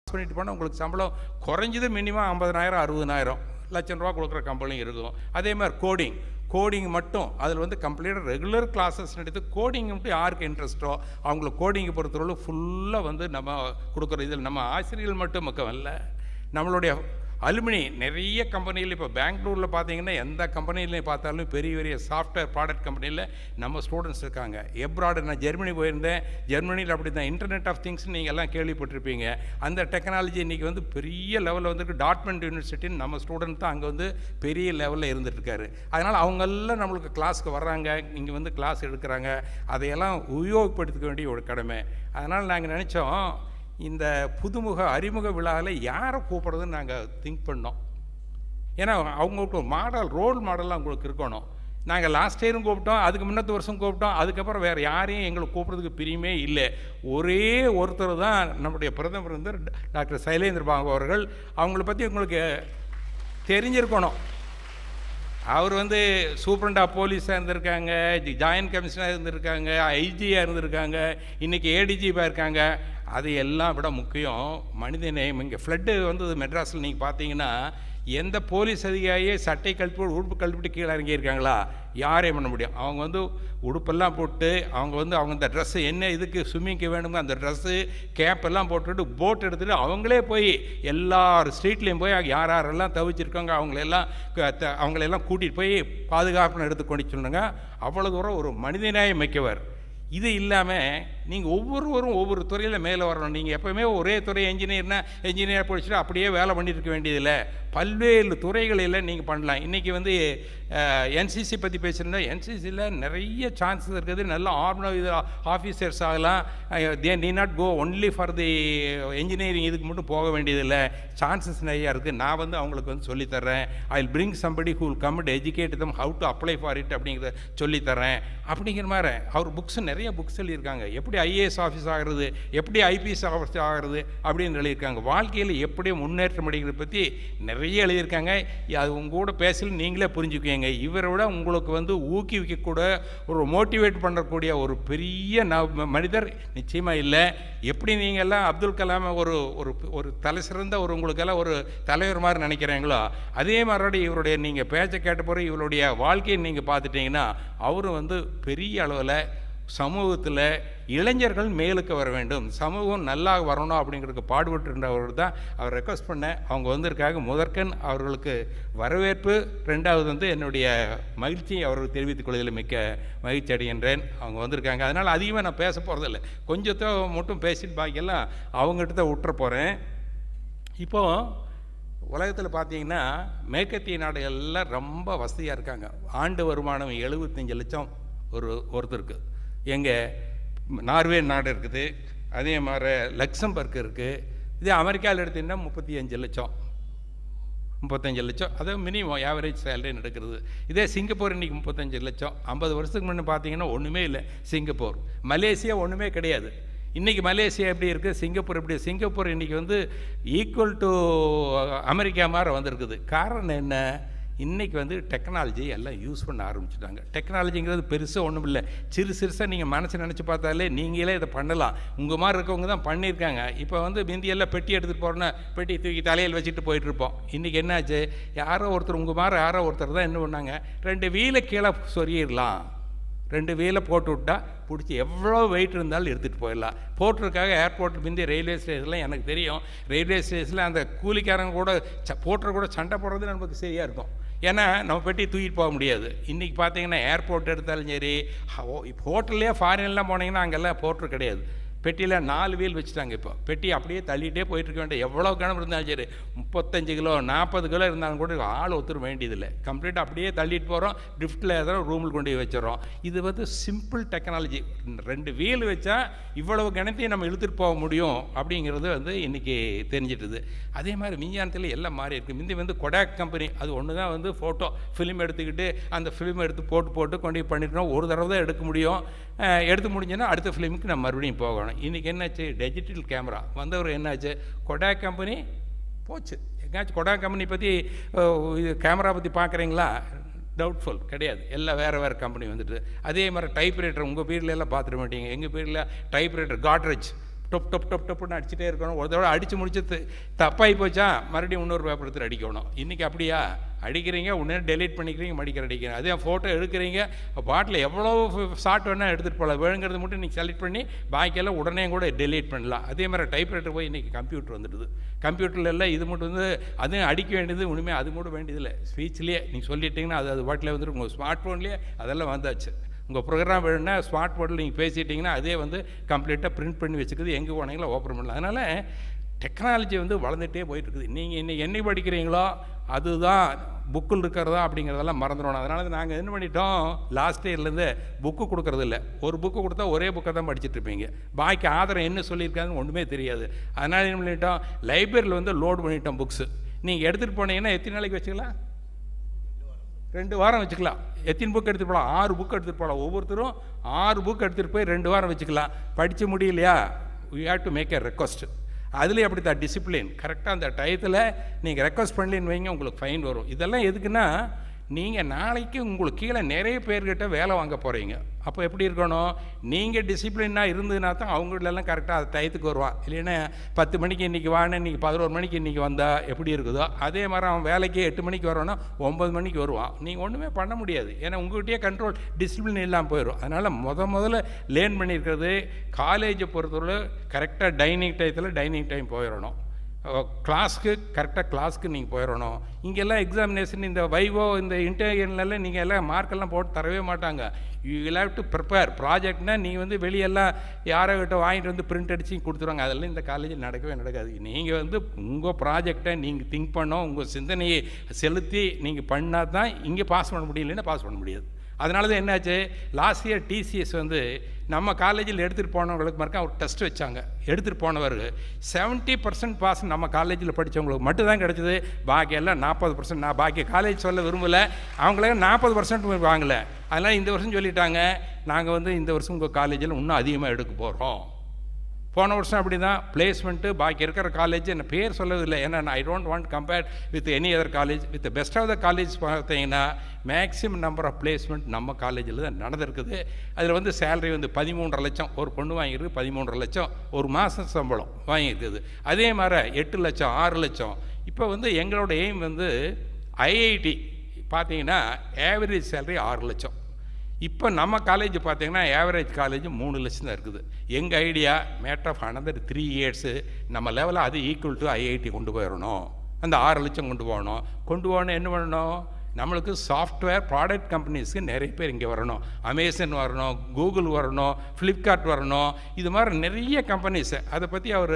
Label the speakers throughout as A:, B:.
A: பண்ணிட்டு போனால் உங்களுக்கு சம்பளம் குறைஞ்சது மினிமம் ஐம்பதனாயிரம் அறுபதனாயிரம் லட்சம் ரூபா கொடுக்குற கம்பெனியும் இருக்கும் அதே மாதிரி கோடிங் கோடிங் மட்டும் அதில் வந்து கம்ப்ளீட்டாக ரெகுலர் கிளாஸஸ் எடுத்து கோடிங் மட்டும் யாருக்கு இன்ட்ரெஸ்ட்டோ அவங்களுக்கு கோடிங்கை பொறுத்தவரை ஃபுல்லாக வந்து நம்ம கொடுக்குற இதில் நம்ம ஆசிரியர்கள் மட்டும் மக்கள் அல்ல நம்மளுடைய அலுமினி நிறைய கம்பெனியில் இப்போ பெங்களூரில் பார்த்தீங்கன்னா எந்த கம்பெனிலையும் பார்த்தாலும் பெரிய பெரிய சாஃப்ட்வேர் ப்ராடக்ட் கம்பெனியில் நம்ம ஸ்டூடெண்ட்ஸ் இருக்காங்க எப்ராடு நான் ஜெர்மனி போயிருந்தேன் ஜெர்மனியில் அப்படி தான் இன்டர்நெட் ஆஃப் திங்ஸ் நீங்கள் எல்லாம் கேள்விப்பட்டிருப்பீங்க அந்த டெக்னாலஜி இன்றைக்கி வந்து பெரிய லெவலில் வந்துருக்கு டாட்மெண்ட் யூனிவர்சிட்டின்னு நம்ம ஸ்டூடெண்ட் தான் அங்கே வந்து பெரிய லெவலில் இருந்துட்டு இருக்காரு அதனால் அவங்கெல்லாம் நம்மளுக்கு கிளாஸ்க்கு வர்றாங்க இங்கே வந்து கிளாஸ் எடுக்கிறாங்க அதையெல்லாம் உபயோகப்படுத்திக்க வேண்டிய ஒரு கடமை அதனால் நாங்கள் நினச்சோம் இந்த புதுமுக அறிமுக விழாவில் யாரை கூப்பிட்றதுன்னு நாங்கள் திங்க் பண்ணோம் ஏன்னா அவங்களுக்கு ஒரு மாடல் ரோல் மாடல்லாம் உங்களுக்கு இருக்கணும் நாங்கள் லாஸ்ட் இயரும் கூப்பிட்டோம் அதுக்கு முன்னத்து வருஷம் கூப்பிட்டோம் அதுக்கப்புறம் வேறு யாரையும் எங்களுக்கு கூப்பிட்றதுக்கு பிரியமே இல்லை ஒரே ஒருத்தர் தான் நம்முடைய பிரதமர் வந்து டாக்டர் சைலேந்திர பாபு அவர்கள் அவங்கள பற்றி உங்களுக்கு தெரிஞ்சிருக்கணும் அவர் வந்து சூப்பரண்ட் ஆஃப் போலீஸாக இருந்திருக்காங்க ஜாயின்ட் கமிஷனாக இருந்திருக்காங்க ஐஜியாக இருந்திருக்காங்க இன்றைக்கி ஏடிஜிபாக இருக்காங்க அது எல்லாம் விட முக்கியம் மனித நேயம் இங்கே ஃப்ளட்டு வந்தது மெட்ராஸில் நீங்கள் பார்த்தீங்கன்னா எந்த போலீஸ் அதிகாரியே சட்டை கழுப்பு உடுப்பு கழுப்பிட்டு கீழே இறங்கியிருக்காங்களா யாரையும் பண்ண முடியும் அவங்க வந்து உடுப்பெல்லாம் போட்டு அவங்க வந்து அவங்க இந்த ட்ரெஸ்ஸு என்ன இதுக்கு ஸ்விம்மிங்க்கு வேணுமோ அந்த ட்ரெஸ்ஸு கேப் எல்லாம் போட்டுட்டு போட் எடுத்துகிட்டு அவங்களே போய் எல்லா ஸ்ட்ரீட்லேயும் போய் யார் யாரெல்லாம் தவிச்சிருக்காங்க அவங்களெல்லாம் க- த- அவங்களெல்லாம் கூட்டிகிட்டு போய் பாதுகாப்புன்னு எடுத்து கொண்டு சொல்லுங்க அவ்வளோ தூரம் ஒரு மனிதநேயம் மிக்கவர் இது இல்லாமல் நீங்கள் ஒவ்வொருவரும் ஒவ்வொரு துறையில் மேலே வரணும் நீங்கள் எப்போவுமே ஒரே துறை என்ஜினியர்னா என்ஜினியர் படிச்சுட்டு அப்படியே வேலை பண்ணிட்டு இருக்க வேண்டியதில்லை பல்வேறு துறைகளில் நீங்கள் பண்ணலாம் இன்றைக்கி வந்து என்சிசி பற்றி பேசுகிறதா என்சிசியில் நிறைய சான்சஸ் இருக்குது நல்ல ஆர்மனோ இது ஆஃபீஸர்ஸ் ஆகலாம் they need not go only for the engineering இதுக்கு மட்டும் போக வேண்டியதில்லை சான்சஸ் நிறையா இருக்குது நான் வந்து அவங்களுக்கு வந்து சொல்லித்தரேன் I will bring somebody who will come to educate them how to apply for it அப்படிங்கிறத சொல்லித்தரேன் அப்படிங்கிற மாதிரி அவர் புக்ஸ் நிறைய புக்ஸ் எழுதியிருக்காங்க எப்படி ஐஏஎஸ் ஆஃபீஸ் ஆகிறது எப்படி ஐபிஎஸ் ஆஃபீஸ் ஆகிறது அப்படின்னு எழுதியிருக்காங்க வாழ்க்கையில் எப்படி முன்னேற்றம் அடைகிறத பற்றி நிறைய எழுதியிருக்காங்க அது உங்க கூட பேசல நீங்களே புரிஞ்சுக்குவீங்க இவரை விட உங்களுக்கு வந்து ஊக்குவிக்கக்கூட ஒரு மோட்டிவேட் பண்ணக்கூடிய ஒரு பெரிய ந- மனிதர் நிச்சயமாக இல்லை எப்படி நீங்கள் எல்லாம் அப்துல் கலாம் ஒரு ஒரு ஒரு தலை சிறந்த ஒரு உங்களுக்கெல்லாம் ஒரு தலைவர் மாதிரி நினைக்கிறீங்களோ அதே மாதிரி இவருடைய நீங்கள் பேச்சை கேட்ட பிறகு இவருடைய வாழ்க்கையை நீங்கள் பார்த்துட்டீங்கன்னா அவரும் வந்து பெரிய அளவில் சமூகத்தில் இளைஞர்கள் மேலுக்கு வர வேண்டும் சமூகம் நல்லா வரணும் அப்படிங்கிறதுக்கு பாடுபட்டுருந்தவர் தான் அவர் ரெக்வஸ்ட் பண்ணேன் அவங்க வந்திருக்காங்க முதற்கண் அவர்களுக்கு வரவேற்பு ரெண்டாவது வந்து என்னுடைய மகிழ்ச்சியை அவர்கள் தெரிவித்துக் கொள்வதில் மிக்க மகிழ்ச்சி அடைகின்றேன் அவங்க வந்திருக்காங்க அதனால் அதிகமாக நான் பேச போகிறதில்ல கொஞ்சத்தை மட்டும் பேசிட்டு பாக்கியெல்லாம் அவங்ககிட்ட தான் விட்டுற போகிறேன் இப்போது உலகத்தில் பார்த்தீங்கன்னா மேற்கத்திய நாடுகள் எல்லாம் ரொம்ப வசதியாக இருக்காங்க ஆண்டு வருமானம் எழுபத்தஞ்சு லட்சம் ஒரு ஒருத்தருக்கு எங்கே நார்வே நாடு இருக்குது அதே மாதிரி லக்சம்பர்க் இருக்குது இதே அமெரிக்காவில் எடுத்தீங்கன்னா முப்பத்தி அஞ்சு லட்சம் முப்பத்தஞ்சு லட்சம் அது மினிமம் ஆவரேஜ் சேலரி நடக்கிறது இதே சிங்கப்பூர் இன்றைக்கி முப்பத்தஞ்சு லட்சம் ஐம்பது வருஷத்துக்கு முன்னே பார்த்தீங்கன்னா ஒன்றுமே இல்லை சிங்கப்பூர் மலேசியா ஒன்றுமே கிடையாது இன்றைக்கி மலேசியா எப்படி இருக்குது சிங்கப்பூர் எப்படி சிங்கப்பூர் இன்றைக்கி வந்து ஈக்குவல் டு அமெரிக்கா மாதிரி வந்திருக்குது காரணம் என்ன இன்றைக்கி வந்து டெக்னாலஜி எல்லாம் யூஸ் பண்ண ஆரம்பிச்சிட்டாங்க டெக்னாலஜிங்கிறது பெருசாக ஒன்றும் இல்லை சிறு சிறுசாக நீங்கள் மனசு நினச்சி பார்த்தாலே நீங்களே இதை பண்ணலாம் உங்கள் மாதிரி இருக்கவங்க தான் பண்ணியிருக்காங்க இப்போ வந்து மிந்தியெல்லாம் பெட்டி எடுத்துகிட்டு போகிறோன்னா பெட்டி தூக்கி தலையில் வச்சுட்டு போயிட்டுருப்போம் இன்றைக்கி என்னாச்சு யாரோ ஒருத்தர் உங்கள் மாதிரி யாரோ ஒருத்தர் தான் என்ன பண்ணாங்க ரெண்டு வீலை கீழே சொருகிடலாம் ரெண்டு வீலை போட்டு விட்டா பிடிச்சி எவ்வளோ வெயிட் இருந்தாலும் எடுத்துகிட்டு போயிடலாம் போட்டுருக்காக ஏர்போர்ட்டில் பிந்தி ரயில்வே ஸ்டேஷனில் எனக்கு தெரியும் ரயில்வே ஸ்டேஷனில் அந்த கூலிக்காரங்க கூட ச போட்டுற கூட சண்டை போடுறது நமக்கு சரியாக இருக்கும் ஏன்னா நம்ம பெட்டி தூக்கிட்டு போக முடியாது இன்றைக்கி பார்த்தீங்கன்னா ஏர்போர்ட் எடுத்தாலும் சரி ஹோட்டல்லே ஃபாரின்லாம் போனீங்கன்னா அங்கெல்லாம் போர்ட்ரு கிடையாது பெட்டியில் நாலு வீல் வச்சுட்டாங்க இப்போ பெட்டி அப்படியே தள்ளிகிட்டே போயிட்டு இருக்க வேண்டிய எவ்வளோ கணம் இருந்தாலும் சரி முப்பத்தஞ்சு கிலோ நாற்பது கிலோ இருந்தாலும் கூட ஆள் ஒத்துற வேண்டியதில்லை கம்ப்ளீட்டாக அப்படியே தள்ளிட்டு போகிறோம் லிஃப்ட்டில் ஏதாவது ரூமில் கொண்டு போய் வச்சிடறோம் இது வந்து சிம்பிள் டெக்னாலஜி ரெண்டு வீல் வச்சா இவ்வளவு கணத்தையும் நம்ம இழுத்துட்டு போக முடியும் அப்படிங்கிறது வந்து இன்றைக்கி தெரிஞ்சிட்டுது அதே மாதிரி விஞ்ஞானத்தில் எல்லாம் மாறி இருக்குது முந்தி வந்து கொடாக் கம்பெனி அது ஒன்று தான் வந்து ஃபோட்டோ ஃபிலிம் எடுத்துக்கிட்டு அந்த ஃபிலிம் எடுத்து போட்டு போட்டு கொண்டு போய் பண்ணிட்டோம் ஒரு தடவை தான் எடுக்க முடியும் அஹ் எடுத்து முடிஞ்சோன்னா அடுத்த ஃபிலிமுக்கு நம்ம மறுபடியும் போகணும் இன்றைக்கி என்னாச்சு டிஜிட்டல் கேமரா வந்தவர் என்னாச்சு கொடாக் கம்பெனி போச்சு எங்கேயாச்சும் கொடாக் கம்பெனி பற்றி இது கேமரா பற்றி பார்க்குறீங்களா டவுட்ஃபுல் கிடையாது எல்லாம் வேறு வேறு கம்பெனி வந்துட்டு அதே மாதிரி டைப்ரைட்டர் உங்கள் பீரியட்ல எல்லாம் பார்த்துட மாட்டீங்க எங்கள் பீரியடில் டைப்ரைட்டர் காட்ரேஜ் டொப் டொப் டொப் டொப்புன்னு அடிச்சுட்டே இருக்கணும் ஒரு தடவை அடித்து முடிச்சு த- தப்பாகி போச்சா மறுபடியும் இன்னொரு பேப்பர் எடுத்து அடிக்கணும் இன்றைக்கி அப்படியா அடிக்கிறீங்க உடனே டெலீட் பண்ணிக்கிறீங்க மடிக்கிற அடிக்கிறீங்க அதே ஃபோட்டோ எடுக்கிறீங்க பாட்டில் எவ்வளோ ஷார்ட் வேணால் எடுத்துகிட்டு போகலாம் வேணுங்கிறது மட்டும் நீங்கள் செலக்ட் பண்ணி பாக்கியெல்லாம் உடனே கூட டெலீட் பண்ணலாம் அதே மாதிரி டைப்ரைட்டர் போய் இன்றைக்கி கம்ப்யூட்டர் வந்துடுது கம்ப்யூட்டரில் எல்லாம் இது மட்டும் வந்து அதுவும் அடிக்க வேண்டியது ஒன்றுமே அது கூட வேண்டியதில்லை ஸ்பீச்லேயே நீங்கள் சொல்லிட்டீங்கன்னா அது அது பாட்டில் வந்துட்டு உங்கள் ஸ்மார்ட் ஃபோன்லேயே அதெல்லாம் வந்தாச்சு உங்கள் ப்ரோக்ராம் வேணும்னா ஸ்மார்ட் போர்டில் நீங்கள் பேசிட்டீங்கன்னா அதே வந்து கம்ப்ளீட்டாக பிரிண்ட் பண்ணி வச்சுக்குது எங்கே போனீங்களோ ஓப்பன் பண்ணலாம் அதனால் டெக்னாலஜி வந்து வளர்ந்துட்டே போயிட்டு இருக்குது நீங்கள் இன்னைக்கு என்ன படிக்கிறீங்களோ அதுதான் புக்கில் இருக்கிறதா அப்படிங்கிறதெல்லாம் மறந்துடணும் அதனால தான் நாங்கள் என்ன பண்ணிட்டோம் லாஸ்ட் இயர்லேருந்து புக்கு கொடுக்கறது இல்லை ஒரு புக்கு கொடுத்தா ஒரே புக்கை தான் படிச்சுட்டு இருப்பீங்க பாக்கி ஆதாரம் என்ன சொல்லியிருக்காங்கன்னு ஒன்றுமே தெரியாது அதனால் என்ன பண்ணிட்டோம் லைப்ரரியில் வந்து லோட் பண்ணிட்டோம் புக்ஸு நீங்கள் எடுத்துகிட்டு போனீங்கன்னா எத்தனை நாளைக்கு வச்சுக்கலாம் ரெண்டு வாரம் வச்சுக்கலாம் எத்தனை புக் எடுத்துகிட்டு போகலாம் ஆறு புக் எடுத்துகிட்டு போகலாம் ஒவ்வொருத்தரும் ஆறு புக் எடுத்துகிட்டு போய் ரெண்டு வாரம் வச்சுக்கலாம் படித்து முடியலையா you have to make a request அதுலேயும் அப்படி தான் டிசிப்ளின் கரெக்டாக அந்த டயத்தில் நீங்கள் ரெக்வஸ்ட் பண்ணலின்னு வைங்க உங்களுக்கு ஃபைன் வரும் இதெல்லாம் எதுக்குன்னா நீங்கள் நாளைக்கு உங்களுக்கு கீழே நிறைய பேர்கிட்ட வேலை வாங்க போகிறீங்க அப்போ எப்படி இருக்கணும் நீங்கள் டிசிப்ளினாக இருந்ததுனா தான் அவங்களெல்லாம் கரெக்டாக அது டயத்துக்கு வருவான் இல்லைன்னா பத்து மணிக்கு இன்றைக்கி வான்னு இன்றைக்கி பதினோரு மணிக்கு இன்றைக்கி வந்தால் எப்படி இருக்குதோ அதே மாதிரி அவன் வேலைக்கு எட்டு மணிக்கு வரணும்னா ஒம்பது மணிக்கு வருவான் நீங்கள் ஒன்றுமே பண்ண முடியாது ஏன்னா உங்கள்கிட்டயே கண்ட்ரோல் டிசிப்ளின் இல்லாமல் போயிடும் அதனால் முத முதல்ல லேர்ன் பண்ணியிருக்கிறது காலேஜை பொறுத்தவரை கரெக்டாக டைனிங் டயத்தில் டைனிங் டைம் போயிடணும் கிளாஸ்க்கு கரெக்டாக கிளாஸ்க்கு நீங்கள் போயிடணும் இங்கெல்லாம் எக்ஸாமினேஷன் இந்த வைவோ இந்த இன்டர்வியூலாம் நீங்கள் எல்லாம் மார்க்கெல்லாம் போட்டு தரவே மாட்டாங்க you will have to prepare ப்ராஜெக்ட்னா நீங்கள் வந்து வெளியெல்லாம் யாரோ கிட்ட வாங்கிட்டு வந்து பிரிண்ட் அடித்து கொடுத்துருவாங்க அதெல்லாம் இந்த காலேஜில் நடக்கவே நடக்காது நீங்கள் வந்து உங்கள் ப்ராஜெக்டை நீங்கள் திங்க் பண்ணோம் உங்கள் சிந்தனையை செலுத்தி நீங்கள் பண்ணால் தான் இங்கே பாஸ் பண்ண முடியலன்னா பாஸ் பண்ண முடியாது அதனால தான் என்னாச்சு லாஸ்ட் இயர் டிசிஎஸ் வந்து நம்ம காலேஜில் எடுத்துகிட்டு போனவங்களுக்கு மறுக்க ஒரு டெஸ்ட் வச்சாங்க எடுத்துகிட்டு போனவர் செவன்ட்டி பர்சன்ட் பாஸ் நம்ம காலேஜில் படித்தவங்களுக்கு மட்டும் தான் கிடச்சிது பாக்கி எல்லாம் நாற்பது பர்சன்ட் நான் பாக்கி காலேஜ் சொல்ல விரும்பலை அவங்களே நாற்பது பர்சன்ட் வாங்கலை அதனால் இந்த வருஷம் சொல்லிட்டாங்க நாங்கள் வந்து இந்த வருஷம் உங்கள் காலேஜில் இன்னும் அதிகமாக எடுக்க போகிறோம் போன வருஷம் அப்படி தான் பிளேஸ்மெண்ட்டு பாக்கி இருக்கிற காலேஜ் என்ன பேர் சொல்லவில்லை ஏன்னா I don't want compare with any other college with best of the college பார்த்தீங்கன்னா மேக்ஸிமம் நம்பர் ஆஃப் பிளேஸ்மெண்ட் நம்ம காலேஜில் தான் நடந்திருக்குது அதில் வந்து சேலரி வந்து பதிமூன்றரை லட்சம் ஒரு பொண்ணு வாங்கியிருக்கு பதிமூன்றரை லட்சம் ஒரு மாதம் சம்பளம் வாங்கியிருக்குது அதே மாதிரி எட்டு லட்சம் ஆறு லட்சம் இப்போ வந்து எங்களோட எய்ம் வந்து ஐஐடி பார்த்தீங்கன்னா ஆவரேஜ் சேலரி ஆறு லட்சம் இப்போ நம்ம காலேஜ் பார்த்தீங்கன்னா ஆவரேஜ் காலேஜ் மூணு லட்சம் தான் இருக்குது எங்கள் idea matter of another three years நம்ம லெவலில் அது ஈக்குவல் டு ஐஐடி கொண்டு போயிடணும் அந்த ஆறு லட்சம் கொண்டு போகணும் கொண்டு போகணும் என்ன பண்ணணும் நம்மளுக்கு சாஃப்ட்வேர் ப்ராடக்ட் கம்பெனிஸ்க்கு நிறைய பேர் இங்கே வரணும் அமேசான் வரணும் கூகுள் வரணும் ஃப்ளிப்கார்ட் வரணும் இது மாதிரி நிறைய கம்பெனிஸ் அதை பற்றி அவர்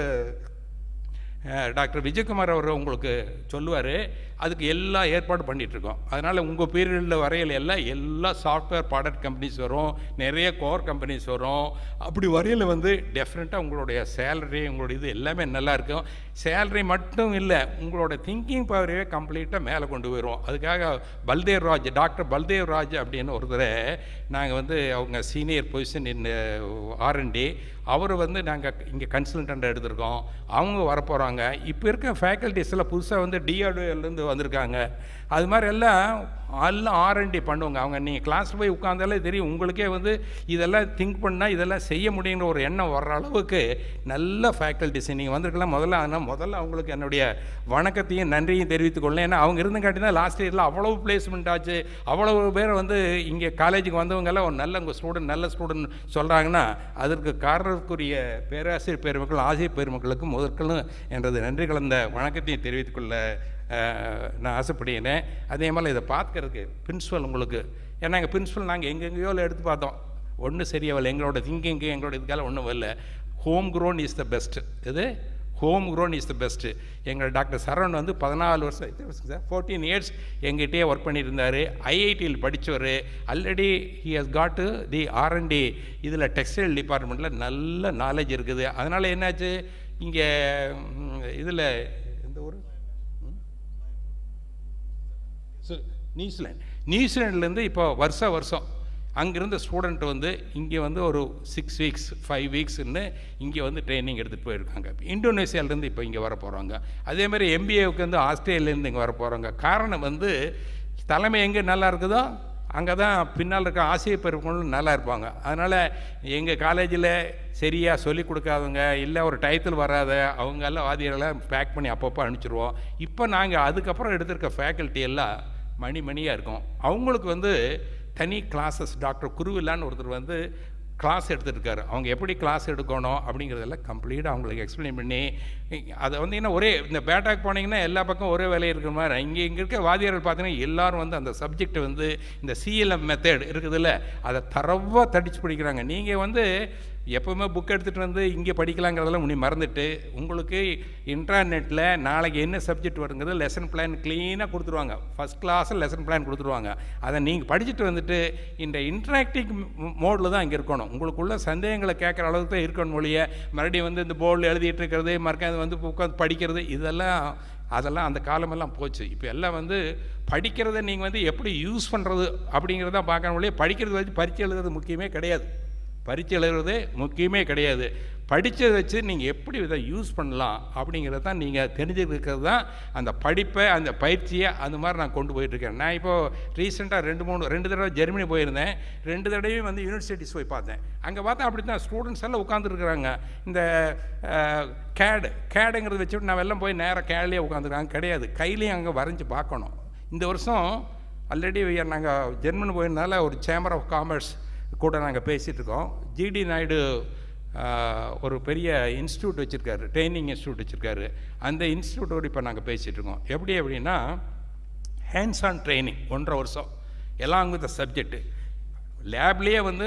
A: டாக்டர் விஜயகுமார் அவர் உங்களுக்கு சொல்லுவார் அதுக்கு எல்லா ஏற்பாடு பண்ணிகிட்ருக்கோம் அதனால் உங்கள் பீரியடில் வரையில் எல்லாம் எல்லா சாஃப்ட்வேர் ப்ராடக்ட் கம்பெனிஸ் வரும் நிறைய கோர் கம்பெனிஸ் வரும் அப்படி வரையில் வந்து டெஃபினட்டாக உங்களுடைய சேலரி உங்களுடைய இது எல்லாமே நல்லா இருக்கும் சேலரி மட்டும் இல்லை உங்களோட திங்கிங் பவரையே கம்ப்ளீட்டாக மேலே கொண்டு போயிடும் அதுக்காக பல்தேவ் ராஜ் டாக்டர் பல்தேவ் ராஜ் அப்படின்னு ஒருத்தரை நாங்கள் வந்து அவங்க சீனியர் பொசிஷன் இன் ஆர்என்டி அவரை வந்து நாங்கள் இங்கே கன்சல்டண்ட் எடுத்திருக்கோம் அவங்க வரப்போகிறாங்க இப்போ இருக்க ஃபேக்கல்ட்டிஸில் புதுசாக வந்து டிஆர்டிஓலேருந்து வந்திருக்காங்க அது மாதிரி எல்லாம் எல்லாம் ஆர்என்டி பண்ணுவாங்க அவங்க நீங்கள் கிளாஸில் போய் உட்காந்தாலே தெரியும் உங்களுக்கே வந்து இதெல்லாம் திங்க் பண்ணால் இதெல்லாம் செய்ய முடியுங்கிற ஒரு எண்ணம் வர்ற அளவுக்கு நல்ல ஃபேக்கல்ட்டிஸ் நீங்கள் வந்திருக்கலாம் முதல்ல ஆனால் முதல்ல அவங்களுக்கு என்னுடைய வணக்கத்தையும் நன்றியும் தெரிவித்துக் கொள்ளேன் ஏன்னா அவங்க இருந்துங்காட்டி தான் லாஸ்ட் இயரில் அவ்வளோ பிளேஸ்மெண்ட் ஆச்சு அவ்வளோ பேர் வந்து இங்கே காலேஜுக்கு வந்தவங்கெல்லாம் ஒரு நல்ல உங்கள் ஸ்டூடெண்ட் நல்ல ஸ்டூடெண்ட் சொல்கிறாங்கன்னா அதற்கு காரணத்துக்குரிய பேராசிரியர் பெருமக்கள் ஆசிரியர் பெருமக்களுக்கு முதற்கொள்ளும் எனது நன்றி கலந்த வணக்கத்தையும் தெரிவித்துக்கொள்ள நான் ஆசைப்படுகிறேன் அதே மாதிரி இதை பார்க்கறதுக்கு பிரின்ஸிபல் உங்களுக்கு ஏன்னா எங்கள் பிரின்ஸிபல் நாங்கள் எங்கெங்கேயோ எடுத்து பார்த்தோம் ஒன்றும் சரியாகல எங்களோட திங்கிங்கு எங்களோட இதுக்கால ஒன்றும் வரல home grown is the best இது home grown is the best எங்கள் டாக்டர் சரவணன் வந்து பதினாலு வருஷம் எத்தனை வருஷம் சார் ஃபோர்டீன் இயர்ஸ் எங்கிட்டே ஒர்க் பண்ணியிருந்தார் ஐஐடியில் படித்தவர் already he has got the R and D இதில் டெக்ஸ்டைல் டிபார்ட்மெண்ட்டில் நல்ல நாலேஜ் இருக்குது அதனால் என்னாச்சு இங்கே இதில் எந்த ஊர் நியூசிலாந்து நியூசிலாண்ட்லேருந்து இப்போ வருஷ வருஷம் அங்கேருந்த ஸ்டூடெண்ட் வந்து இங்கே வந்து ஒரு சிக்ஸ் வீக்ஸ் ஃபைவ் வீக்ஸ்ன்னு இங்கே வந்து ட்ரைனிங் எடுத்துகிட்டு போயிருக்காங்க இந்தோனேஷியாவிலேருந்து இப்போ இங்கே வர போகிறாங்க அதே மாதிரி எம்பிஏவுக்கு வந்து ஆஸ்திரேலியாலேருந்து இங்கே வர போகிறாங்க காரணம் வந்து தலைமை எங்கே நல்லா இருக்குதோ அங்கே தான் பின்னால் இருக்க ஆசிரியர் பெருமக்களும் நல்லா இருப்பாங்க அதனால் எங்கள் காலேஜில் சரியாக சொல்லிக் கொடுக்காதவங்க இல்லை ஒரு டயத்தில் வராத அவங்க எல்லாம் வாதியெல்லாம் பேக் பண்ணி அப்பப்போ அனுப்பிச்சிருவோம் இப்போ நாங்கள் அதுக்கப்புறம் எடுத்திருக்க ஃபேக்கல்ட்டி எல்லாம் மணி மணியாக இருக்கும் அவங்களுக்கு வந்து தனி கிளாஸஸ் டாக்டர் குருவில்லான்னு ஒருத்தர் வந்து கிளாஸ் எடுத்துருக்காரு அவங்க எப்படி கிளாஸ் எடுக்கணும் அப்படிங்கிறதெல்லாம் கம்ப்ளீட்டாக அவங்களுக்கு எக்ஸ்பிளைன் பண்ணி அதை வந்து என்ன ஒரே இந்த பேட்டாக் போனீங்கன்னா எல்லா பக்கம் ஒரே வேலை இருக்கிற மாதிரி இங்கே இங்கே இருக்க வாதியார்கள் பார்த்தீங்கன்னா எல்லாரும் வந்து அந்த சப்ஜெக்டை வந்து இந்த சிஎல்எம் மெத்தட் இருக்குதுல்ல அதை தரவாக தடிச்சு படிக்கிறாங்க நீங்கள் வந்து எப்போவுமே புக் எடுத்துகிட்டு வந்து இங்கே படிக்கலாங்கிறதெல்லாம் முன்னி மறந்துட்டு உங்களுக்கு இன்டர்நெட்டில் நாளைக்கு என்ன சப்ஜெக்ட் வருங்கிறது லெசன் பிளான் க்ளீனாக கொடுத்துருவாங்க ஃபஸ்ட் கிளாஸில் லெசன் பிளான் கொடுத்துருவாங்க அதை நீங்கள் படிச்சுட்டு வந்துட்டு இந்த இன்ட்ராக்டிவ் மோடில் தான் இங்கே இருக்கணும் உங்களுக்குள்ள சந்தேகங்களை கேட்குற அளவுக்கு தான் இருக்கணும் மொழிய மறுபடியும் வந்து இந்த போர்டில் எழுதிட்டு இருக்கிறது மறுக்க வந்து உட்காந்து படிக்கிறது இதெல்லாம் அதெல்லாம் அந்த காலமெல்லாம் போச்சு இப்போ எல்லாம் வந்து படிக்கிறத நீங்கள் வந்து எப்படி யூஸ் பண்ணுறது அப்படிங்கிறத பார்க்கணும் ஒழிய படிக்கிறது வச்சு பரீட்சை எழுதுறது முக்கியமே கிடையாது பரீட்சை எழுதுறது முக்கியமே கிடையாது படித்ததை வச்சு நீங்கள் எப்படி இதை யூஸ் பண்ணலாம் அப்படிங்கிறத தான் நீங்கள் தெரிஞ்சுக்கிறது தான் அந்த படிப்பை அந்த பயிற்சியை அந்த மாதிரி நான் கொண்டு போயிட்டுருக்கேன் நான் இப்போது ரீசெண்டாக ரெண்டு மூணு ரெண்டு தடவை ஜெர்மனி போயிருந்தேன் ரெண்டு தடவையும் வந்து யூனிவர்சிட்டிஸ் போய் பார்த்தேன் அங்கே பார்த்தா அப்படி தான் ஸ்டூடெண்ட்ஸ் எல்லாம் உட்காந்துருக்குறாங்க இந்த கேடு கேடுங்கிறத வச்சுட்டு நான் எல்லாம் போய் நேராக கேட்லேயே உட்காந்துருக்காங்க கிடையாது கையிலையும் அங்கே வரைஞ்சி பார்க்கணும் இந்த வருஷம் ஆல்ரெடி நாங்கள் ஜெர்மனி போயிருந்தால ஒரு சேம்பர் ஆஃப் காமர்ஸ் கூட நாங்கள் பேசிகிட்டு இருக்கோம் ஜிடி நாயுடு ஒரு பெரிய இன்ஸ்டியூட் வச்சுருக்காரு ட்ரைனிங் இன்ஸ்டியூட் வச்சுருக்காரு அந்த இன்ஸ்டியூட்டோடு இப்போ நாங்கள் பேசிகிட்டு இருக்கோம் எப்படி அப்படின்னா ஹேண்ட்ஸ் ஆன் ட்ரைனிங் ஒன்றரை வருஷம் எல்லாம் வித் சப்ஜெக்ட்டு லேப்லேயே வந்து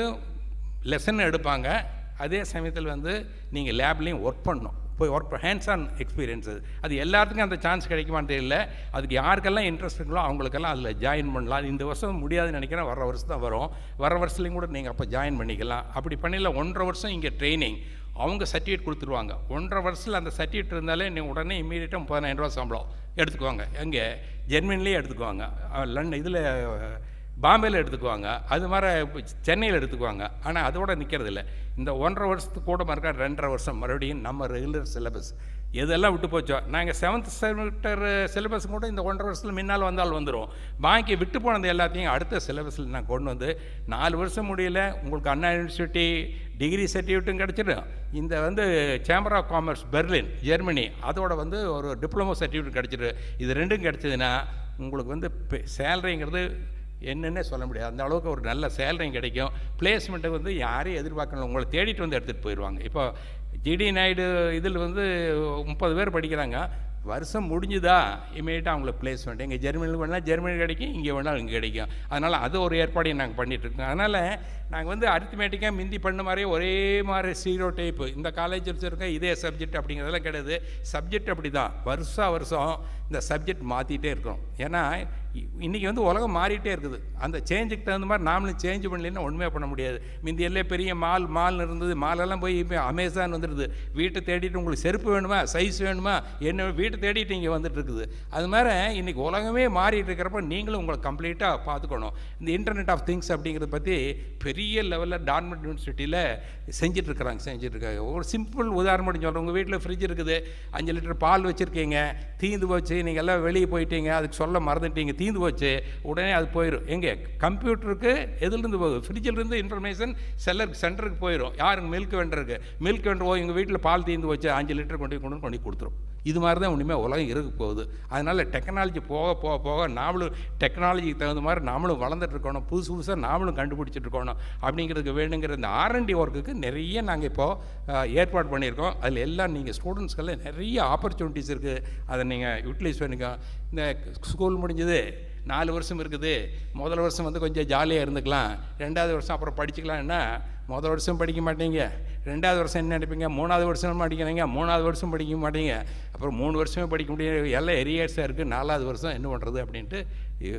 A: லெசன் எடுப்பாங்க அதே சமயத்தில் வந்து நீங்கள் லேப்லேயும் ஒர்க் பண்ணணும் போய் ஒர்க் ஹேண்ட்ஸ் ஆன் எக்ஸ்பீரியன்ஸ் அது அது எல்லாத்துக்கும் அந்த சான்ஸ் கிடைக்குமான்னு தெரியல அதுக்கு யாருக்கெல்லாம் இன்ட்ரெஸ்ட் இருக்கோ அவங்களுக்கெல்லாம் அதில் ஜாயின் பண்ணலாம் இந்த வருஷம் முடியாதுன்னு நினைக்கிறேன் வர வருஷம் தான் வரும் வர வருஷத்துலையும் கூட நீங்கள் அப்போ ஜாயின் பண்ணிக்கலாம் அப்படி பண்ணல ஒன்றரை வருஷம் இங்கே ட்ரைனிங் அவங்க சர்டிஃபிகேட் கொடுத்துருவாங்க ஒன்றரை வருஷத்தில் அந்த சர்டிஃபிகேட் இருந்தாலே நீங்கள் உடனே இம்மீடியட்டாக முப்பதாயிரம் ரூபா சம்பளம் எடுத்துக்குவாங்க எங்கே ஜெர்மனிலேயே எடுத்துக்குவாங்க லண்டன் இதில் பாம்பேயில் எடுத்துக்குவாங்க அது மாதிரி சென்னையில் எடுத்துக்குவாங்க ஆனால் அதோட நிற்கிறது இல்லை இந்த ஒன்றரை வருஷத்துக்கு கூட மறுக்கா ரெண்டரை வருஷம் மறுபடியும் நம்ம ரெகுலர் சிலபஸ் எதெல்லாம் விட்டு போச்சோ நாங்கள் செவன்த் செமஸ்டர் சிலபஸ் கூட இந்த ஒன்றரை வருஷத்தில் முன்னால் வந்தால் வந்துடும் பாக்கி விட்டு போனது எல்லாத்தையும் அடுத்த சிலபஸில் நான் கொண்டு வந்து நாலு வருஷம் முடியல உங்களுக்கு அண்ணா யூனிவர்சிட்டி டிகிரி சர்டிஃபிகேட்டும் கிடச்சிடும் இந்த வந்து chamber of commerce Berlin Germany அதோட வந்து ஒரு டிப்ளமோ சர்டிஃபிகேட் கிடச்சிடும் இது ரெண்டும் கிடச்சிதுன்னா உங்களுக்கு வந்து சேலரிங்கிறது என்னென்னே சொல்ல முடியாது அந்த அளவுக்கு ஒரு நல்ல சேலரியும் கிடைக்கும் பிளேஸ்மெண்ட்டை வந்து யாரையும் எதிர்பார்க்கணும் உங்களை தேடிட்டு வந்து எடுத்துகிட்டு போயிடுவாங்க இப்போ ஜிடி நாயுடு இதில் வந்து முப்பது பேர் படிக்கிறாங்க வருஷம் முடிஞ்சுதா இமீடியட்டாக அவங்களுக்கு பிளேஸ்மெண்ட் எங்கள் ஜெர்மனியில் வேணால் ஜெர்மனி கிடைக்கும் இங்கே வேணாலும் இங்கே கிடைக்கும் அதனால் அது ஒரு ஏற்பாடையும் நாங்கள் பண்ணிகிட்ருக்கோம் அதனால் நாங்கள் வந்து அரித்மேட்டிக்காக மிந்தி பண்ண மாதிரியே ஒரே மாதிரி சீரோ டைப்பு இந்த காலேஜ் வச்சுருக்கோம் இதே சப்ஜெக்ட் அப்படிங்கிறதெல்லாம் கிடையாது சப்ஜெக்ட் அப்படி தான் வருஷம் வருஷம் இந்த சப்ஜெக்ட் மாற்றிட்டே இருக்கணும் ஏன்னா இன்றைக்கி வந்து உலகம் மாறிட்டே இருக்குது அந்த சேஞ்சுக்கு தகுந்த மாதிரி நாமளும் சேஞ்ச் பண்ணலன்னா ஒன்றுமே பண்ண முடியாது முந்தி எல்லாம் பெரிய மால் மால்னு இருந்தது மாலெல்லாம் போய் இப்போ அமேசான் வந்துடுது வீட்டை தேடிட்டு உங்களுக்கு செருப்பு வேணுமா சைஸ் வேணுமா என்ன வீட்டை தேடிட்டு இங்கே வந்துட்டு இருக்குது அது மாதிரி இன்றைக்கி உலகமே மாறிட்டு இருக்கிறப்ப நீங்களும் உங்களை கம்ப்ளீட்டாக பார்த்துக்கணும் இந்த இன்டர்நெட் ஆஃப் திங்ஸ் அப்படிங்கிறத பற்றி பெரிய லெவலில் டான்மெண்ட் யூனிவர்சிட்டியில் செஞ்சிட்ருக்குறாங்க செஞ்சிட்ருக்காங்க ஒரு சிம்பிள் உதாரணம் சொல்கிறேன் உங்கள் வீட்டில் ஃப்ரிட்ஜ் இருக்குது அஞ்சு லிட்டர் பால் வச்சுருக்கீங்க தீந்து போச்சு நீங்கள் எல்லாம் வெளியே போயிட்டீங்க அதுக்கு சொல்ல மறந்துட்டீங்க தீந்து போச்சு உடனே அது போயிடும் எங்கே கம்ப்யூட்டருக்கு எதுலேருந்து போகுது ஃப்ரிட்ஜிலேருந்து இன்ஃபர்மேஷன் செல்லருக்கு சென்டருக்கு போயிடும் யாருக்கு மில்க் வெண்டருக்கு மில்க் வெண்டர் போய் எங்கள் வீட்டில் பால் தீந்து போச்சு அஞ்சு லிட்டர் கொண்டு கொண்டு கொண்டு கொடுத்துரும் இது மாதிரி தான் உண்மையாக உலகம் இருக்க போகுது அதனால் டெக்னாலஜி போக போக போக நாமளும் டெக்னாலஜிக்கு தகுந்த மாதிரி நாமளும் வளர்ந்துட்டு இருக்கணும் புதுசு புதுசாக நாமளும் கண்டுபிடிச்சிட்டு இருக்கணும் அப்படிங்கிறதுக்கு வேணுங்கிற இந்த ஆர்என்டி ஒர்க்குக்கு நிறைய நாங்கள் இப்போது ஏற்பாடு பண்ணியிருக்கோம் அதில் எல்லாம் நீங்கள் ஸ்டூடெண்ட்ஸ்க்கெல்லாம் நிறைய ஆப்பர்ச்சுனிட்டிஸ் இருக்குது அதை நீங்கள் யூட்டிலைஸ் பண்ணிக்கோ இந்த ஸ்கூல் முடிஞ்சது நாலு வருஷம் இருக்குது முதல் வருஷம் வந்து கொஞ்சம் ஜாலியாக இருந்துக்கலாம் ரெண்டாவது வருஷம் அப்புறம் படிச்சுக்கலாம்னா முதல் வருஷம் படிக்க மாட்டீங்க ரெண்டாவது வருஷம் என்ன நினைப்பீங்க மூணாவது வருஷம் படிக்கிறீங்க மூணாவது வருஷம் படிக்க மாட்டீங்க அப்புறம் மூணு வருஷமே படிக்க முடியாது எல்லாம் எரியர்ஸாக இருக்குது நாலாவது வருஷம் என்ன பண்ணுறது அப்படின்ட்டு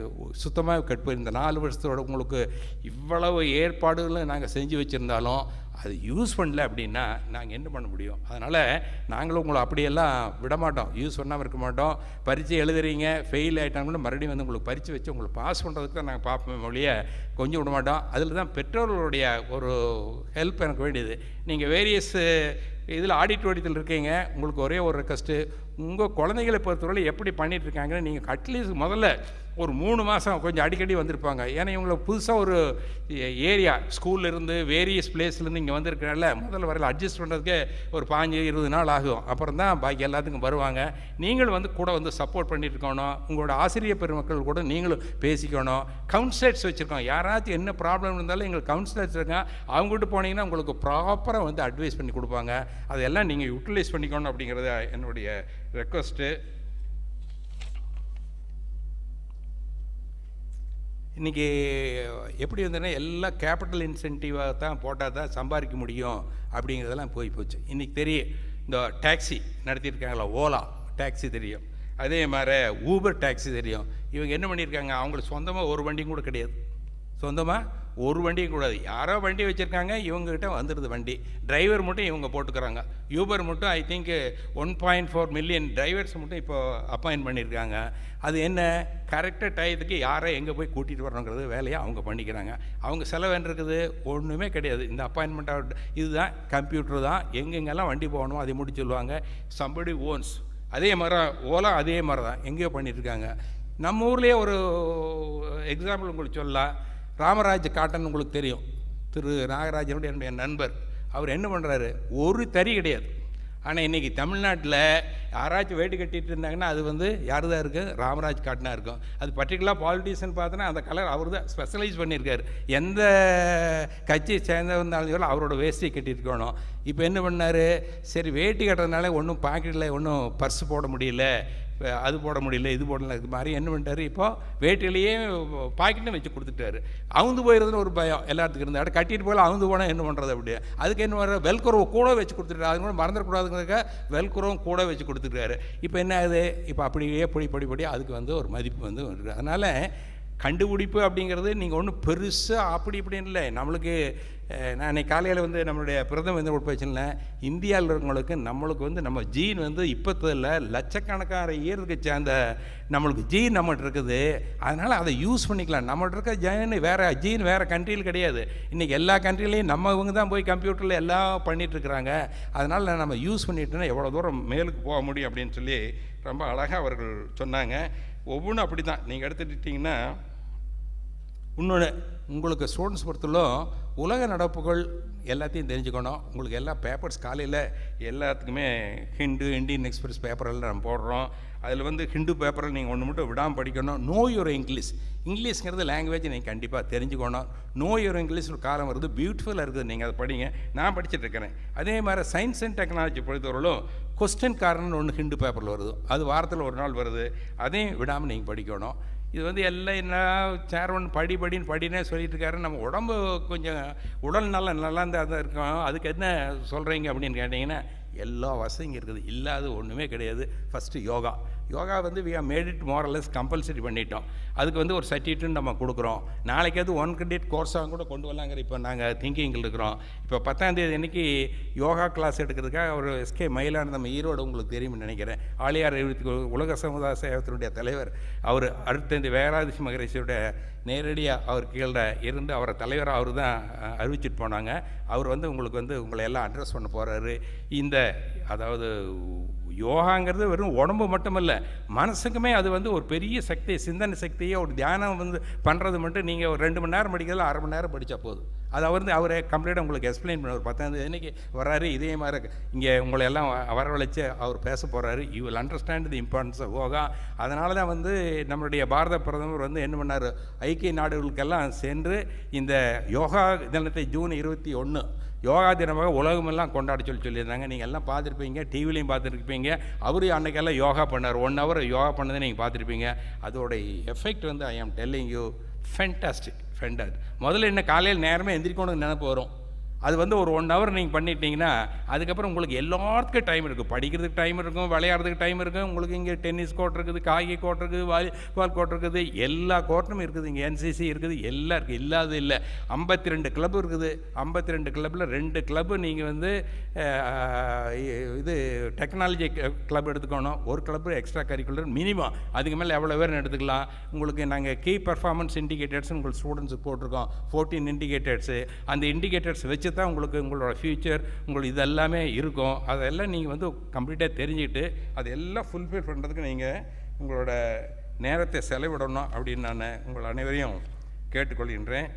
A: சுத்தமாக கட்பு இந்த நாலு வருஷத்தோட உங்களுக்கு இவ்வளவு ஏற்பாடுகளும் நாங்கள் செஞ்சு வச்சுருந்தாலும் அது யூஸ் பண்ணல அப்படின்னா நாங்கள் என்ன பண்ண முடியும் அதனால் நாங்களும் உங்களை அப்படியெல்லாம் விட மாட்டோம் யூஸ் பண்ணாமல் இருக்க மாட்டோம் பரீட்சை எழுதுறீங்க ஃபெயில் ஆகிட்டாங்க கூட மறுபடியும் வந்து உங்களுக்கு பரீட்சை வச்சு உங்களுக்கு பாஸ் பண்ணுறதுக்கு தான் நாங்கள் பார்ப்போம் மொழிய கொஞ்சம் விட மாட்டோம் அதில் தான் பெற்றோர்களுடைய ஒரு ஹெல்ப் எனக்கு வேண்டியது நீங்கள் வேரியஸ் இதில் ஆடிட்டோரியத்தில் இருக்கீங்க உங்களுக்கு ஒரே ஒரு ரெக்வஸ்ட்டு உங்கள் குழந்தைகளை பொறுத்தவரை எப்படி பண்ணிட்டு இருக்காங்கன்னு நீங்கள் அட்லீஸ்ட் முதல்ல ஒரு மூணு மாதம் கொஞ்சம் அடிக்கடி வந்திருப்பாங்க ஏன்னா இவங்களை புதுசாக ஒரு ஏரியா ஸ்கூல்லேருந்து வேரியஸ் பிளேஸ்லேருந்து இங்கே வந்திருக்கனால முதல்ல வரையில் அட்ஜஸ்ட் பண்ணுறதுக்கே ஒரு பாஞ்சு இருபது நாள் ஆகும் அப்புறம் தான் பாக்கி எல்லாத்துக்கும் வருவாங்க நீங்களும் வந்து கூட வந்து சப்போர்ட் பண்ணிட்டு இருக்கணும் உங்களோட ஆசிரியர் பெருமக்கள் கூட நீங்களும் பேசிக்கணும் கவுன்சிலர்ஸ் வச்சுருக்கோம் யாராச்சும் என்ன ப்ராப்ளம் இருந்தாலும் எங்களுக்கு கவுன்சிலர்ஸ் இருக்காங்க அவங்ககிட்ட போனீங்கன்னா உங்களுக்கு ப்ராப்பராக வந்து அட்வைஸ் பண்ணி கொடுப்பாங்க அதெல்லாம் நீங்கள் யூட்டிலைஸ் பண்ணிக்கணும் அப்படிங்கிறத என்னுடைய ரெக்வஸ்ட்டு இன்றைக்கி எப்படி வந்ததுன்னா எல்லாம் கேபிட்டல் இன்சென்டிவாக தான் போட்டால் தான் சம்பாதிக்க முடியும் அப்படிங்கிறதெல்லாம் போய் போச்சு இன்றைக்கி தெரியும் இந்த டாக்ஸி நடத்தியிருக்காங்களா ஓலா டாக்ஸி தெரியும் அதே மாதிரி ஊபர் டாக்ஸி தெரியும் இவங்க என்ன பண்ணியிருக்காங்க அவங்களுக்கு சொந்தமாக ஒரு வண்டியும் கூட கிடையாது சொந்தமாக ஒரு வண்டியும் கூடாது யாரோ வண்டி வச்சுருக்காங்க இவங்ககிட்ட வந்துடுது வண்டி டிரைவர் மட்டும் இவங்க போட்டுக்கிறாங்க யூபர் மட்டும் I think one point four million drivers மட்டும் இப்போ அப்பாயின்ட் பண்ணியிருக்காங்க அது என்ன கரெக்டாக டயத்துக்கு யாரை எங்கே போய் கூட்டிகிட்டு வரணுங்கிறது வேலையை அவங்க பண்ணிக்கிறாங்க அவங்க செலவு என்ன இருக்குது ஒன்றுமே கிடையாது இந்த அப்பாயின்மெண்ட் ஆகட் இதுதான் கம்ப்யூட்டர் தான் எங்கெங்கெல்லாம் வண்டி போகணுமோ அதை முடிச்சு சொல்லுவாங்க சம்படி ஓன்ஸ் அதே மாதிரி ஓலா அதே மாதிரி தான் எங்கேயோ பண்ணிட்டுருக்காங்க நம்ம ஊர்லேயே ஒரு எக்ஸாம்பிள் உங்களுக்கு சொல்லலாம் ராமராஜ் காட்டன் உங்களுக்கு தெரியும் திரு நாகராஜனுடைய என்னுடைய நண்பர் அவர் என்ன பண்ணுறாரு ஒரு தறி கிடையாது ஆனால் இன்றைக்கி தமிழ்நாட்டில் யாராச்சும் வேட்டி கட்டிட்டு இருந்தாங்கன்னா அது வந்து யார் தான் இருக்குது ராமராஜ் காட்டினா இருக்கும் அது பர்டிகுலர் பாலிட்டிஷியன் பார்த்தோன்னா அந்த கலர் அவர் தான் ஸ்பெஷலைஸ் பண்ணியிருக்காரு எந்த கட்சியை சேர்ந்தவந்தாலும் சொல்லி அவரோட வேஷ்டியை கட்டியிருக்கணும் இப்போ என்ன பண்ணார் சரி வேட்டி கட்டுறதுனால ஒன்றும் பாக்கெட்டில் ஒன்றும் பர்ஸ் போட முடியல அது போட முடியல இது போடல இது மாதிரி என்ன பண்ணிட்டாரு இப்போ வேட்டிலேயே பாக்கெட்டும் வச்சு கொடுத்துட்டாரு அவுந்து போயிருதுன்னு ஒரு பயம் எல்லாத்துக்கும் இருந்தாரு கட்டிட்டு போல அவுந்து போனால் என்ன பண்ணுறது அப்படி அதுக்கு என்ன வர வெல்குறவு கூட வச்சு கொடுத்துட்டாரு அது கூட மறந்துடக்கூடாதுங்கிறதுக்காக வெல்குறவும் கூட வச்சு கொடுத்துட்டாரு இப்போ என்ன ஆகுது இப்போ அப்படியே பொடி பொடி பொடி அதுக்கு வந்து ஒரு மதிப்பு வந்து வருது அதனால் கண்டுபிடிப்பு அப்படிங்கிறது நீங்கள் ஒன்றும் பெருசாக அப்படி இப்படின்னு இல்லை நம்மளுக்கு நான் இன்னைக்கு காலையில் வந்து நம்மளுடைய பிரதம வந்து ஒரு பேச்சுல இந்தியாவில் இருக்கிறவங்களுக்கு நம்மளுக்கு வந்து நம்ம ஜீன் வந்து இப்போத்தில் லட்சக்கணக்கான இயருக்கு சேர்ந்த நம்மளுக்கு ஜீன் நம்மகிட்ட இருக்குது அதனால் அதை யூஸ் பண்ணிக்கலாம் நம்மகிட்ட இருக்க ஜீன் வேறு ஜீன் வேறு கண்ட்ரியில் கிடையாது இன்றைக்கி எல்லா கண்ட்ரிலையும் நம்ம இவங்க தான் போய் கம்ப்யூட்டரில் எல்லாம் பண்ணிகிட்ருக்குறாங்க அதனால் நம்ம யூஸ் பண்ணிட்டோன்னா எவ்வளோ தூரம் மேலுக்கு போக முடியும் அப்படின்னு சொல்லி ரொம்ப அழகாக அவர்கள் சொன்னாங்க ஒவ்வொன்றும் அப்படி தான் நீங்கள் எடுத்துக்கிட்டிங்கன்னா இன்னொன்று உங்களுக்கு ஸ்டூடெண்ட்ஸ் பொறுத்தலும் உலக நடப்புகள் எல்லாத்தையும் தெரிஞ்சுக்கணும் உங்களுக்கு எல்லா பேப்பர்ஸ் காலையில் எல்லாத்துக்குமே ஹிண்டு இந்தியன் எக்ஸ்பிரஸ் பேப்பரெல்லாம் நம்ம போடுறோம் அதில் வந்து ஹிண்டு பேப்பரை நீங்கள் ஒன்று மட்டும் விடாமல் படிக்கணும் நோ யுவர் இங்கிலீஷ் இங்கிலீஷ்ங்கிறது லாங்குவேஜ் நீங்கள் கண்டிப்பாக தெரிஞ்சுக்கணும் நோ யுவர் இங்கிலீஷ் ஒரு காலம் வருது பியூட்டிஃபுல்லாக இருக்குது நீங்கள் அதை படிங்க நான் படிச்சுட்டு இருக்கிறேன் அதே மாதிரி சயின்ஸ் அண்ட் டெக்னாலஜி பொறுத்தவரையிலும் கொஸ்டின் காரணம்னு ஒன்று ஹிண்டு பேப்பரில் வருது அது வாரத்தில் ஒரு நாள் வருது அதையும் விடாமல் நீங்கள் படிக்கணும் இது வந்து எல்லாம் என்ன சேர்வன் படி படின்னு படினே சொல்லிட்டு இருக்காரு நம்ம உடம்பு கொஞ்சம் உடல் நல்லா நல்லா தான் இருக்கோம் அதுக்கு என்ன சொல்கிறீங்க அப்படின்னு கேட்டிங்கன்னா எல்லா வசதியும் இருக்குது இல்லாத ஒன்றுமே கிடையாது ஃபஸ்ட்டு யோகா யோகா வந்து we are made it morals compulsory பண்ணிட்டோம் அதுக்கு வந்து ஒரு சர்டிஃபிகேட் நம்ம கொடுக்குறோம் நாளைக்கு அது ஒன் கிரெடிட் கோர்ஸாக கூட கொண்டு வரலாங்கிற இப்போ நாங்கள் திங்கிங்கில் இருக்கிறோம் இப்போ பத்தாந்தேதி அன்னைக்கு யோகா கிளாஸ் எடுக்கிறதுக்காக ஒரு எஸ்கே மயிலான நம்ம ஈரோடு உங்களுக்கு தெரியும்னு நினைக்கிறேன் ஆலியார் எழுபத்தி உலக சமுதாய சேவத்தினுடைய தலைவர் அவர் அடுத்த இந்த வேராதிசி மகரிஷியோட நேரடியாக அவர் கீழே இருந்து அவரை தலைவராக அவர் தான் அறிவிச்சிட்டு போனாங்க அவர் வந்து உங்களுக்கு வந்து உங்களை எல்லாம் அட்ரஸ் பண்ண போகிறாரு இந்த அதாவது யோகாங்கிறது வெறும் உடம்பு மட்டுமல்ல மனசுக்குமே அது வந்து ஒரு பெரிய சக்தி சிந்தனை சக்தியை ஒரு தியானம் வந்து பண்ணுறது மட்டும் நீங்கள் ஒரு ரெண்டு மணி நேரம் படிக்கிறதுல அரை மணி நேரம் படித்தா போதும் அது அவர் வந்து அவரை கம்ப்ளீட்டாக உங்களுக்கு எக்ஸ்பிளைன் பண்ண ஒரு பத்தாந்தேதி அன்னைக்கு வராரு இதே மாதிரி இங்கே உங்களை எல்லாம் வரவழைச்சு அவர் பேச போகிறாரு you will understand the importance of yoga அதனால தான் வந்து நம்மளுடைய பாரத பிரதமர் வந்து என்ன பண்ணார் ஐக்கிய நாடுகளுக்கெல்லாம் சென்று இந்த யோகா தினத்தை ஜூன் இருபத்தி ஒன்று யோகா தினமாக உலகமெல்லாம் கொண்டாட சொல்லி சொல்லியிருந்தாங்க நீங்கள் எல்லாம் பார்த்துருப்பீங்க டிவிலையும் பார்த்துருப்பீங்க அவரு அன்னைக்கெல்லாம் யோகா பண்ணார் ஒன் ஹவர் யோகா பண்ணதை நீங்கள் பார்த்துருப்பீங்க அதோட எஃபெக்ட் வந்து ஐ ஆம் டெல்லிங் யூ ஃபென்டாஸ்டிக் ஃபென்டாஸ்டிக் முதல்ல என்ன காலையில் நேரமே எந்திரிக்கணும்னு நினைப்பு வரும் அது வந்து ஒரு ஒன் ஹவர் நீங்கள் பண்ணிட்டீங்கன்னா அதுக்கப்புறம் உங்களுக்கு எல்லாத்துக்கும் டைம் இருக்குது படிக்கிறதுக்கு டைம் இருக்கும் விளையாடுறதுக்கு டைம் இருக்கும் உங்களுக்கு இங்கே டென்னிஸ் கோர்ட் இருக்குது காய்கறி கோர்ட் இருக்குது வாலிபால் கோர்ட் இருக்குது எல்லா கோர்ட்டும் இருக்குது இங்கே என்சிசி இருக்குது எல்லாம் இருக்குது இல்லாத இல்லை ஐம்பத்தி ரெண்டு கிளப் இருக்குது ஐம்பத்தி ரெண்டு கிளப்பில் ரெண்டு கிளப்பு நீங்கள் வந்து அஹ், இது டெக்னாலஜி கிளப் எடுத்துக்கணும் ஒரு கிளப் எக்ஸ்ட்ரா கரிக்குலர் மினிமம் அதுக்கு மேலே எவ்வளோ பேர் எடுத்துக்கலாம் உங்களுக்கு நாங்கள் கீ பர்ஃபார்மன்ஸ் இண்டிகேட்டர்ஸ் உங்களுக்கு ஸ்டூடெண்ட்ஸுக்கு போட்டிருக்கோம் ஃபோர்டீன் இண்டிகேட்டர்ஸு அந்த இண்டிகேட்டர்ஸ் வச்சு தான் உங்களுக்கு உங்களோட ஃப்யூச்சர் உங்களுக்கு இது எல்லாமே இருக்கும் அதெல்லாம் நீங்கள் வந்து கம்ப்ளீட்டாக தெரிஞ்சுக்கிட்டு அதெல்லாம் ஃபுல்ஃபில் பண்ணுறதுக்கு நீங்கள் உங்களோட நேரத்தை செலவிடணும் அப்படின்னு நான் உங்கள் அனைவரையும் கேட்டுக்கொள்கின்றேன்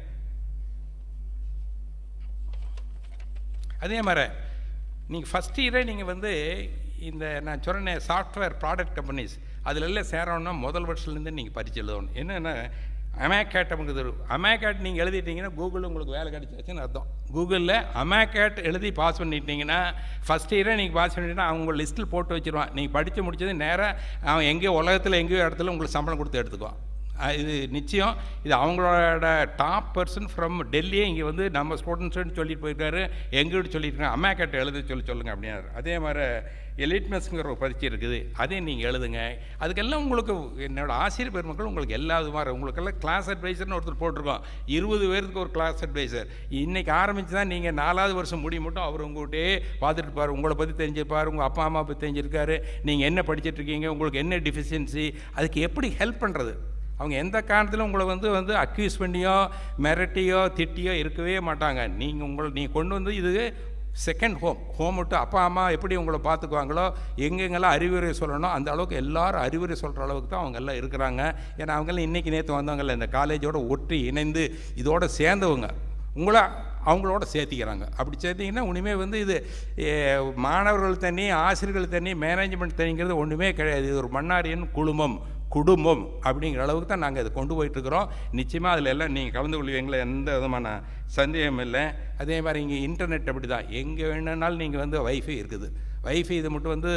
A: அதே மாதிரி நீங்கள் ஃபஸ்ட் இயரே நீங்கள் வந்து இந்த நான் சொன்னேன் சாஃப்ட்வேர் ப்ராடக்ட் கம்பெனிஸ் அதில் எல்லாம் சேரணும்னா முதல் வருஷத்துலேருந்து நீங்கள் பரிச்சு எழுதணும் என்னென்னா அமேகேட் நமக்கு அமேகேட் நீங்கள் எழுதிட்டீங்கன்னா கூகுளில் உங்களுக்கு வேலை கிடைச்சாச்சுன்னு அர்த்தம் கூகுளில் அமேகேட் எழுதி பாஸ் பண்ணிட்டீங்கன்னா ஃபஸ்ட் இயரே நீங்கள் பாஸ் பண்ணிட்டீங்கன்னா அவங்க லிஸ்ட்டில் போட்டு வச்சிருவான் நீங்கள் படித்து முடிச்சது நேராக அவன் எங்கேயோ உலகத்தில் எங்கேயோ இடத்துல உங்களுக்கு சம்பளம் கொடுத்து எடுத்துக்குவான் அஹ் இது நிச்சயம் இது அவங்களோட டாப் பர்சன் ஃப்ரம் டெல்லியே இங்கே வந்து நம்ம ஸ்டூடெண்ட்ஸ்னு சொல்லிட்டு போயிருக்காரு எங்கிட்ட சொல்லியிருக்காங்க அம்மா கேட்ட எழுத சொல்லி சொல்லுங்கள் அப்படின்னாரு அதே மாதிரி எலிட்னஸ்ங்கிற ஒரு பரீட்சை இருக்குது அதையும் நீங்கள் எழுதுங்க அதுக்கெல்லாம் உங்களுக்கு என்னோட ஆசிரியர் பெருமக்கள் உங்களுக்கு எல்லா மாதிரி உங்களுக்கெல்லாம் கிளாஸ் அட்வைசர்னு ஒருத்தர் போட்டிருக்கோம் இருபது பேருக்கு ஒரு கிளாஸ் அட்வைசர் இன்னைக்கு ஆரம்பித்து தான் நீங்கள் நாலாவது வருஷம் முடிய மட்டும் அவர் உங்கள்கிட்டே பார்த்துட்டு இருப்பார் உங்களை பற்றி தெரிஞ்சிருப்பார் உங்கள் அப்பா அம்மா பற்றி தெரிஞ்சிருக்காரு நீங்கள் என்ன படிச்சிட்டு இருக்கீங்க உங்களுக்கு என்ன டிஃபிஷியன்சி அதுக்கு எப்படி ஹெல்ப் பண்ணுறது அவங்க எந்த காரணத்திலும் உங்களை வந்து வந்து அக்யூஸ் பண்ணியோ மிரட்டியோ திட்டியோ இருக்கவே மாட்டாங்க நீங்கள் உங்களை நீங்கள் கொண்டு வந்து இது செகண்ட் ஹோம் ஹோம் விட்டு அப்பா அம்மா எப்படி உங்களை பார்த்துக்குவாங்களோ எங்கெங்கெல்லாம் அறிவுரை சொல்லணும் அந்த அளவுக்கு எல்லாரும் அறிவுரை சொல்கிற அளவுக்கு தான் அவங்க எல்லாம் இருக்கிறாங்க ஏன்னா அவங்கெல்லாம் இன்றைக்கி நேற்று வந்தவங்கல்ல இந்த காலேஜோட ஒற்றி இணைந்து இதோட சேர்ந்தவங்க உங்களை அவங்களோட சேர்த்திக்கிறாங்க அப்படி சேர்த்திங்கன்னா ஒன்றுமே வந்து இது ஏ, மாணவர்கள் தனி ஆசிரியர்கள் தனி மேனேஜ்மெண்ட் தனிங்கிறது ஒன்றுமே கிடையாது இது ஒரு மன்னாரியன் குழுமம் குடும்பம் அப்படிங்கிற அளவுக்கு தான் நாங்கள் இதை கொண்டு போயிட்டுருக்குறோம் நிச்சயமாக அதில் எல்லாம் நீங்கள் கலந்து கொள்வீங்களா எந்த விதமான சந்தேகம் இல்லை அதே மாதிரி இங்கே இன்டர்நெட் அப்படி தான் எங்கே வேணுனாலும் நீங்கள் வந்து வைஃபை இருக்குது வைஃபை இது மட்டும் வந்து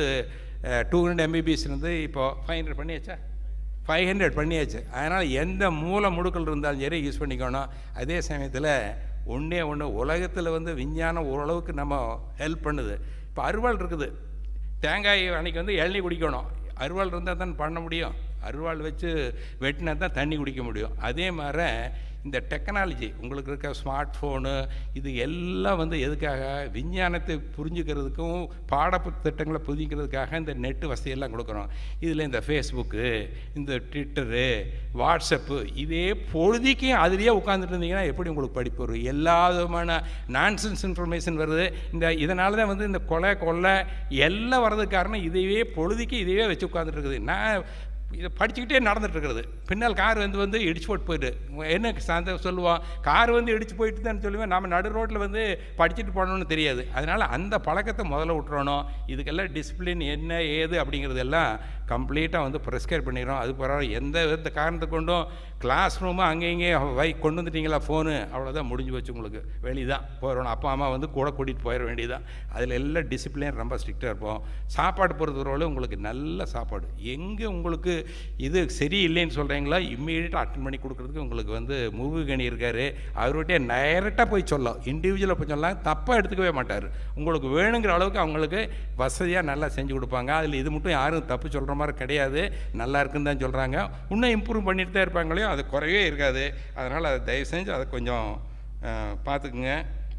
A: டூ ஹண்ட்ரட் எம்பிபிஎஸ் இருந்து இப்போது ஃபைவ் ஹண்ட்ரட் பண்ணியாச்சா ஃபைவ் ஹண்ட்ரட் பண்ணியாச்சு அதனால் எந்த மூல முடுக்கல் இருந்தாலும் சரி யூஸ் பண்ணிக்கணும் அதே சமயத்தில் ஒன்றே ஒன்று உலகத்தில் வந்து விஞ்ஞானம் ஓரளவுக்கு நம்ம ஹெல்ப் பண்ணுது இப்போ அருவாள் இருக்குது தேங்காய் அன்னைக்கு வந்து இளநீ குடிக்கணும் அருவாள் இருந்தால் தான் பண்ண முடியும் அருவாள் வச்சு வெட்டினா தான் தண்ணி குடிக்க முடியும் அதே மாதிரி இந்த டெக்னாலஜி உங்களுக்கு இருக்க ஸ்மார்ட் ஃபோனு இது எல்லாம் வந்து எதுக்காக விஞ்ஞானத்தை புரிஞ்சுக்கிறதுக்கும் பாடத்திட்டங்களை புரிஞ்சுக்கிறதுக்காக இந்த நெட்டு வசதியெல்லாம் கொடுக்குறோம் இதில் இந்த ஃபேஸ்புக்கு இந்த ட்விட்டரு வாட்ஸ்அப்பு இதே பொழுதிக்கும் அதுலேயே உட்காந்துட்டு இருந்தீங்கன்னா எப்படி உங்களுக்கு படிப்பு வரும் எல்லா விதமான நான்சென்ஸ் இன்ஃபர்மேஷன் வருது இந்த இதனால தான் வந்து இந்த கொலை கொள்ளை எல்லாம் வர்றதுக்கு காரணம் இதையே பொழுதுக்கு இதையே வச்சு உட்காந்துட்டு இருக்குது நான் இதை படிச்சுக்கிட்டே நடந்துட்டு இருக்கிறது பின்னால் கார் வந்து வந்து இடிச்சு போட்டு போயிட்டு என்ன சாந்த சொல்லுவோம் கார் வந்து இடிச்சு போயிட்டு தான் சொல்லுவேன் நம்ம நடு ரோட்டில் வந்து படிச்சுட்டு போனோம்னு தெரியாது அதனால் அந்த பழக்கத்தை முதல்ல விட்டுறணும் இதுக்கெல்லாம் டிசிப்ளின் என்ன ஏது அப்படிங்கிறது எல்லாம் கம்ப்ளீட்டாக வந்து ப்ரெஸ்கிரைப் பண்ணிடுறோம் அது பரவாயில்ல எந்த வித காரணத்தை கொண்டும் கிளாஸ் ரூமு அங்கே இங்கே வை கொண்டு வந்துட்டீங்களா ஃபோனு அவ்வளோதான் முடிஞ்சு வச்சு உங்களுக்கு வெளியே தான் போயிடணும் அப்பா அம்மா வந்து கூட கூட்டிகிட்டு போயிட வேண்டியதுதான் அதில் எல்லாம் டிசிப்ளின் ரொம்ப ஸ்ட்ரிக்டாக இருப்போம் சாப்பாடு பொறுத்தவரை உங்களுக்கு நல்ல சாப்பாடு எங்கே உங்களுக்கு இது சரியில்லைன்னு சொல்கிறீங்களா இம்மீடியட்டாக அட்டன் பண்ணி கொடுக்குறதுக்கு உங்களுக்கு வந்து முருகணி இருக்கார் அவர்கிட்ட டைரெக்டாக போய் சொல்லலாம் இண்டிவிஜுவலாக போய் சொல்லலாம் தப்பாக எடுத்துக்கவே மாட்டார் உங்களுக்கு வேணுங்கிற அளவுக்கு அவங்களுக்கு வசதியாக நல்லா செஞ்சு கொடுப்பாங்க அதில் இது மட்டும் யாரும் தப்பு சொல்கிற மாதிரி கிடையாது நல்லா இருக்குன்னு தான் சொல்கிறாங்க இன்னும் இம்ப்ரூவ் பண்ணிட்டு தான் இருப்பாங்களே அது குறைவே இருக்காது அதனால் அதை தயவு செஞ்சு அதை கொஞ்சம் அஹ், பார்த்துக்குங்க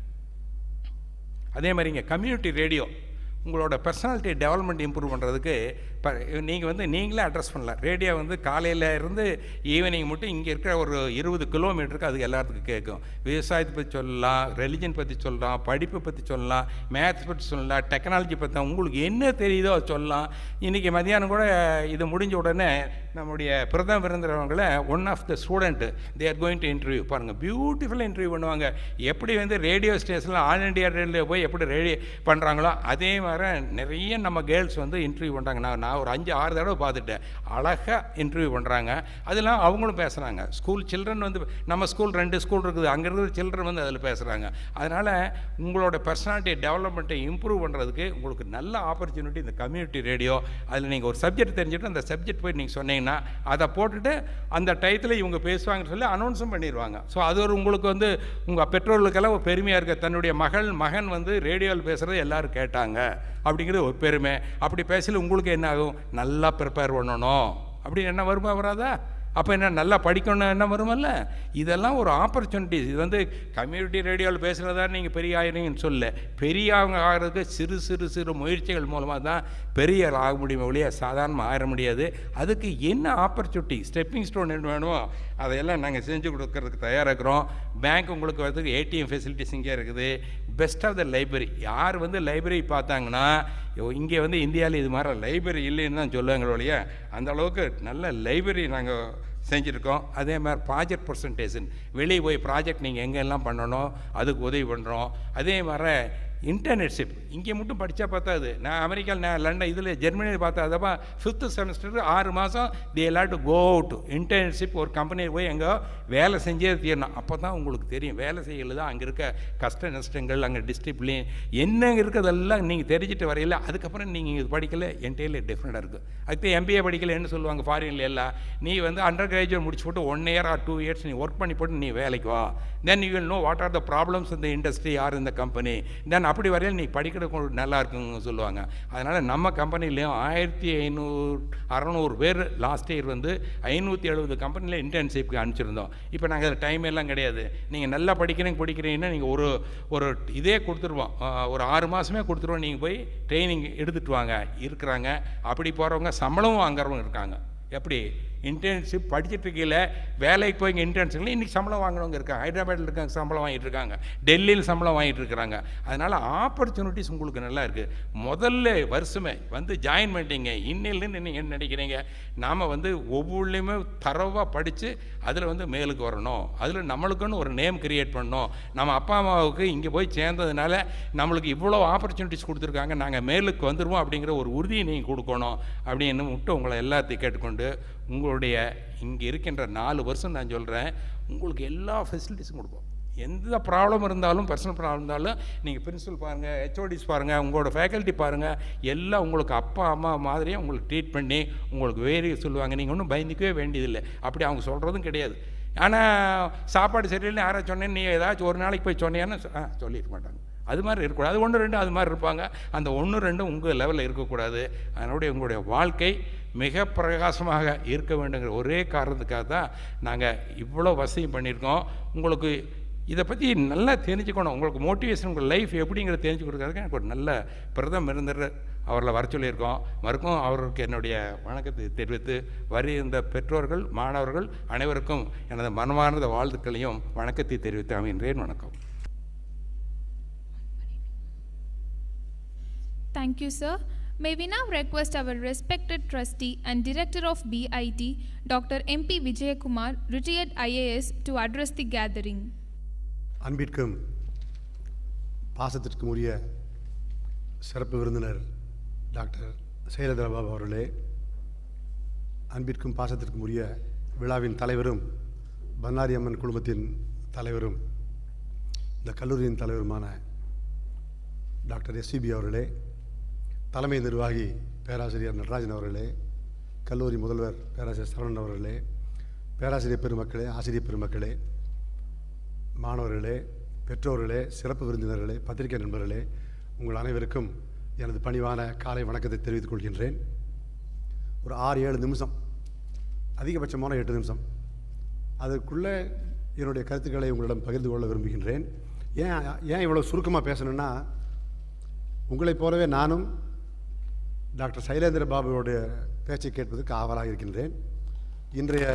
A: அதே மாதிரி இங்கே கம்யூனிட்டி ரேடியோ உங்களோட பர்சனாலிட்டி டெவலப்மெண்ட் இம்ப்ரூவ் பண்ணுறதுக்கு இப்போ நீங்கள் வந்து நீங்களே அட்ரஸ் பண்ணலாம் ரேடியோ வந்து காலையில் இருந்து ஈவினிங் மட்டும் இங்கே இருக்கிற ஒரு இருபது கிலோமீட்டருக்கு அது எல்லாத்துக்கும் கேட்கும் விவசாயத்தை பற்றி சொல்லலாம் ரெலிஜன் பற்றி சொல்லலாம் படிப்பை பற்றி சொல்லலாம் மேத்ஸ் பற்றி சொல்லலாம் டெக்னாலஜி பற்றி உங்களுக்கு என்ன தெரியுதோ அது சொல்லலாம் இன்றைக்கி மதியானம் கூட இது முடிஞ்ச உடனே நம்முடைய பிரதம விருந்தினவங்களை one of the student they are going to interview பாருங்கள் பியூட்டிஃபுல்லாக இன்டர்வியூ பண்ணுவாங்க எப்படி வந்து ரேடியோ ஸ்டேஷனில் ஆல் இண்டியா ரேடியோ போய் எப்படி ரேடியோ பண்ணுறாங்களோ அதே மாதிரி நிறைய நம்ம கேர்ள்ஸ் வந்து இன்டர்வியூ பண்ணுறாங்க நான் நான் நான் ஒரு அஞ்சு ஆறு தடவை பார்த்துட்டேன் அழகாக இன்டர்வியூ பண்ணுறாங்க அதெல்லாம் அவங்களும் பேசுகிறாங்க ஸ்கூல் சில்ட்ரன் வந்து நம்ம ஸ்கூல் ரெண்டு ஸ்கூல் இருக்குது அங்கே இருக்கிற சில்ட்ரன் வந்து அதில் பேசுகிறாங்க அதனால் உங்களோட பர்சனாலிட்டி டெவலப்மெண்ட்டை இம்ப்ரூவ் பண்ணுறதுக்கு உங்களுக்கு நல்ல ஆப்பர்ச்சுனிட்டி இந்த கம்யூனிட்டி ரேடியோ அதில் நீங்கள் ஒரு சப்ஜெக்ட் தெரிஞ்சுட்டு அந்த சப்ஜெக்ட் போய் நீங்கள் சொன்னீங்கன்னா அதை போட்டுட்டு அந்த டயத்தில் இவங்க பேசுவாங்கன்னு சொல்லி அனௌன்ஸும் பண்ணிடுவாங்க ஸோ அது ஒரு உங்களுக்கு வந்து உங்கள் பெற்றோர்களுக்கெல்லாம் ஒரு பெருமையாக இருக்க தன்னுடைய மகள் மகன் வந்து ரேடியோவில் பேசுகிறது எல்லாரும் கேட்டாங்க அப்படிங்கிறது ஒரு பெருமை அப்படி பேசல உங்களுக்கு என்ன ஆகும் நல்லா ப்ரிப்பேர் பண்ணணும் அப்படின்னு என்ன வருமா வராதா அப்போ என்ன நல்லா படிக்கணும் என்ன வருமல்ல இதெல்லாம் ஒரு ஆப்பர்ச்சுனிட்டிஸ் இது வந்து கம்யூனிட்டி ரேடியோவில் பேசுகிறதா நீங்கள் பெரிய ஆயிருங்கன்னு சொல்ல பெரியவங்க ஆகிறதுக்கு சிறு சிறு சிறு முயற்சிகள் மூலமாக தான் பெரிய ஆள் ஆக முடியுமே ஒழிய சாதாரணமாக ஆயிட முடியாது அதுக்கு என்ன ஆப்பர்ச்சுனிட்டி ஸ்டெப்பிங் ஸ்டோன் என்ன வேணுமோ அதையெல்லாம் நாங்கள் செஞ்சு கொடுக்கறதுக்கு தயாராக இருக்கிறோம் பேங்க் உங்களுக்கு வரதுக்கு ஏடிஎம் ஃபெசிலிட்டிஸ் இங்கே இருக்குது பெஸ்ட் ஆஃப் த லைப்ரரி யார் வந்து லைப்ரரி பார்த்தாங்கன்னா ஐயோ, இங்கே வந்து இந்தியாவில் இது மாதிரி லைப்ரரி இல்லைன்னு தான் சொல்லுவாங்க ஒழிய அந்த அளவுக்கு நல்ல லைப்ரரி நாங்கள் செஞ்சுருக்கோம் அதே மாதிரி ப்ராஜெக்ட் பர்சன்டேஷன் வெளியே போய் ப்ராஜெக்ட் நீங்கள் எங்கெல்லாம் பண்ணணும் அதுக்கு உதவி பண்ணுறோம் அதே மாதிரி இன்டர்நெட்ஷிப் இங்கே மட்டும் படித்தா பார்த்தாது நான் அமெரிக்காவில் நான் லண்டன் இதில் ஜெர்மனியில் பார்த்தா அதப்பா ஃபிஃப்த்து செமஸ்டர் ஆறு மாதம் தி எல்லா டு கோ அவுட் இன்டர்ன்ஷிப் ஒரு கம்பெனியில் போய் எங்கோ வேலை செஞ்சே தீரணும் அப்போ தான் உங்களுக்கு தெரியும் வேலை செய்யல தான் அங்கே இருக்க கஷ்ட நஷ்டங்கள் அங்கே டிஸ்ட்ரிப்ளின் என்ன இருக்கிறதெல்லாம் நீங்கள் தெரிஞ்சுட்டு வரையில அதுக்கப்புறம் நீங்கள் இது படிக்கல என்டையில டிஃப்ரெண்டாக இருக்குது அடுத்து எம்பிஏ படிக்கல என்ன சொல்லுவாங்க ஃபாரின்ல எல்லாம் நீ வந்து அண்டர் கிராஜுவேட் முடிச்சு போட்டு one year or two years நீ ஒர்க் பண்ணி போட்டு நீ வேலைக்கு வா then you will know what are the problems இந்த இண்டஸ்ட்ரி ஆர் இந்த கம்பெனி தென் அப்படி வரையில் நீ படிக்கிறது கொஞ்சம் நல்லா இருக்குங்க சொல்லுவாங்க அதனால் நம்ம கம்பெனிலையும் ஆயிரத்தி ஐநூறு அறநூறு பேர் லாஸ்ட் இயர் வந்து ஐநூற்றி எழுபது கம்பெனியில் இன்டர்ன்ஷிப்க்கு அனுப்பிச்சிருந்தோம் இப்போ நாங்கள் அதில் டைம் எல்லாம் கிடையாது நீங்கள் நல்லா படிக்கிறீங்க படிக்கிறீங்கன்னா நீங்கள் ஒரு ஒரு இதே கொடுத்துருவோம் அஹ், ஒரு ஆறு மாதமே கொடுத்துருவோம் நீங்கள் போய் ட்ரைனிங் எடுத்துகிட்டு வாங்க இருக்கிறாங்க அப்படி போகிறவங்க சம்பளம் வாங்குறவங்க இருக்காங்க எப்படி இன்டர்ன்ஷிப் படிச்சுட்டு இருக்கையில் வேலைக்கு போய் இங்கே இன்டர்ன்ஷிப்பில் இன்றைக்கி சம்பளம் வாங்கினவங்க இருக்காங்க ஹைதராபாத்தில் இருக்காங்க சம்பளம் வாங்கிட்டு இருக்காங்க டெல்லியில் சம்பளம் வாங்கிட்டு இருக்கிறாங்க அதனால் ஆப்பர்ச்சுனிட்டிஸ் உங்களுக்கு நல்லா இருக்குது முதல்ல வருஷமே வந்து ஜாயின் பண்ணிட்டீங்க இன்னிலேருந்து நீங்கள் என்ன நினைக்கிறீங்க நாம் வந்து ஒவ்வொன்றுலையுமே தரவாக படித்து அதில் வந்து மேலுக்கு வரணும் அதில் நம்மளுக்குன்னு ஒரு நேம் கிரியேட் பண்ணணும் நம்ம அப்பா அம்மாவுக்கு இங்கே போய் சேர்ந்ததுனால நம்மளுக்கு இவ்வளோ ஆப்பர்ச்சுனிட்டிஸ் கொடுத்துருக்காங்க நாங்கள் மேலுக்கு வந்துடுவோம் அப்படிங்கிற ஒரு உறுதியை நீங்கள் கொடுக்கணும் அப்படின்னு மட்டும் உங்களை எல்லாத்தையும் கேட்டுக்கொண்டு உங்களுடைய இங்கே இருக்கின்ற நாலு வருஷம் நான் சொல்கிறேன் உங்களுக்கு எல்லா ஃபெசிலிட்டிஸும் கொடுப்போம் எந்த ப்ராப்ளம் இருந்தாலும் பர்சனல் ப்ராப்ளம் இருந்தாலும் நீங்கள் பிரின்சிபல் பாருங்கள் ஹெச்ஓடிஸ் பாருங்கள் உங்களோட ஃபேக்கல்ட்டி பாருங்கள் எல்லாம் உங்களுக்கு அப்பா அம்மா மாதிரியே உங்களுக்கு ட்ரீட் பண்ணி உங்களுக்கு வேறு சொல்லுவாங்க நீங்கள் ஒன்றும் பயந்துக்கவே வேண்டியதில்லை அப்படி அவங்க சொல்கிறதும் கிடையாது ஆனால் சாப்பாடு சரியில்லைன்னு யாரை சொன்னேன்னு நீ ஏதாச்சும் ஒரு நாளைக்கு போய் சொன்னியான்னு சொ- ஆ சொல்லியிருக்க மாட்டாங்க அது மாதிரி இருக்கக்கூடாது அது ஒன்று ரெண்டு அது மாதிரி இருப்பாங்க அந்த ஒன்று ரெண்டும் உங்கள் லெவலில் இருக்கக்கூடாது அதனுடைய உங்களுடைய வாழ்க்கை மிக பிரகாசமாக இருக்க வேண்டுங்கிற ஒரே காரணத்துக்காக தான் நாங்கள் இவ்வளோ வசதியும் பண்ணியிருக்கோம் உங்களுக்கு இதை பற்றி நல்லா தெரிஞ்சுக்கணும் உங்களுக்கு மோட்டிவேஷன் உங்கள் லைஃப் எப்படிங்கிறத தெரிஞ்சு கொடுக்கறதுக்கு எனக்கு ஒரு நல்ல பிரதம் இருந்தர் அவர்களை வர சொல்லியிருக்கோம் மறுக்கும் அவருக்கு என்னுடைய வணக்கத்தை தெரிவித்து வருகின்ற பெற்றோர்கள் மாணவர்கள் அனைவருக்கும் எனது மனமார்ந்த வாழ்த்துக்களையும் வணக்கத்தை தெரிவித்து அமைகின்றேன் வணக்கம்
B: Thank you, sir. May we now request our respected trustee and director of BIT, Dr. M.P. Vijayakumar, retired IAS, to address the gathering.
C: அன்பிற்கும் பாசத்திற்கும் உரிய சிறப்பு விருந்தினர் டாக்டர் சைலதா பாபு அவர்களே அன்பிற்கும் பாசத்திற்கும் உரிய விழாவின் தலைவரும் பன்னாரி அம்மன் குழுமத்தின் தலைவரும் இந்த கல்லூரியின் தலைவருமான டாக்டர் எஸ்சிபி அவர்களே தலைமை நிர்வாகி பேராசிரியர் நடராஜன் அவர்களே கல்லூரி முதல்வர் பேராசிரியர் சரவணன் அவர்களே பேராசிரியர் பெருமக்களே ஆசிரியர் பெருமக்களே மாணவர்களே பெற்றோர்களே சிறப்பு விருந்தினர்களே பத்திரிகை நண்பர்களே உங்கள் அனைவருக்கும் எனது பணிவான காலை வணக்கத்தை தெரிவித்துக் கொள்கின்றேன் ஒரு ஆறு ஏழு நிமிஷம் அதிகபட்சமான எட்டு நிமிஷம் அதற்குள்ளே என்னுடைய கருத்துக்களை உங்களிடம் பகிர்ந்து கொள்ள விரும்புகின்றேன் ஏன் ஏன் இவ்வளோ சுருக்கமாக பேசணுன்னா உங்களைப் போலவே நானும் டாக்டர் சைலேந்திர பாபுவோடைய பேச்சை கேட்பதற்கு ஆவலாக இருக்கின்றேன் இன்றைய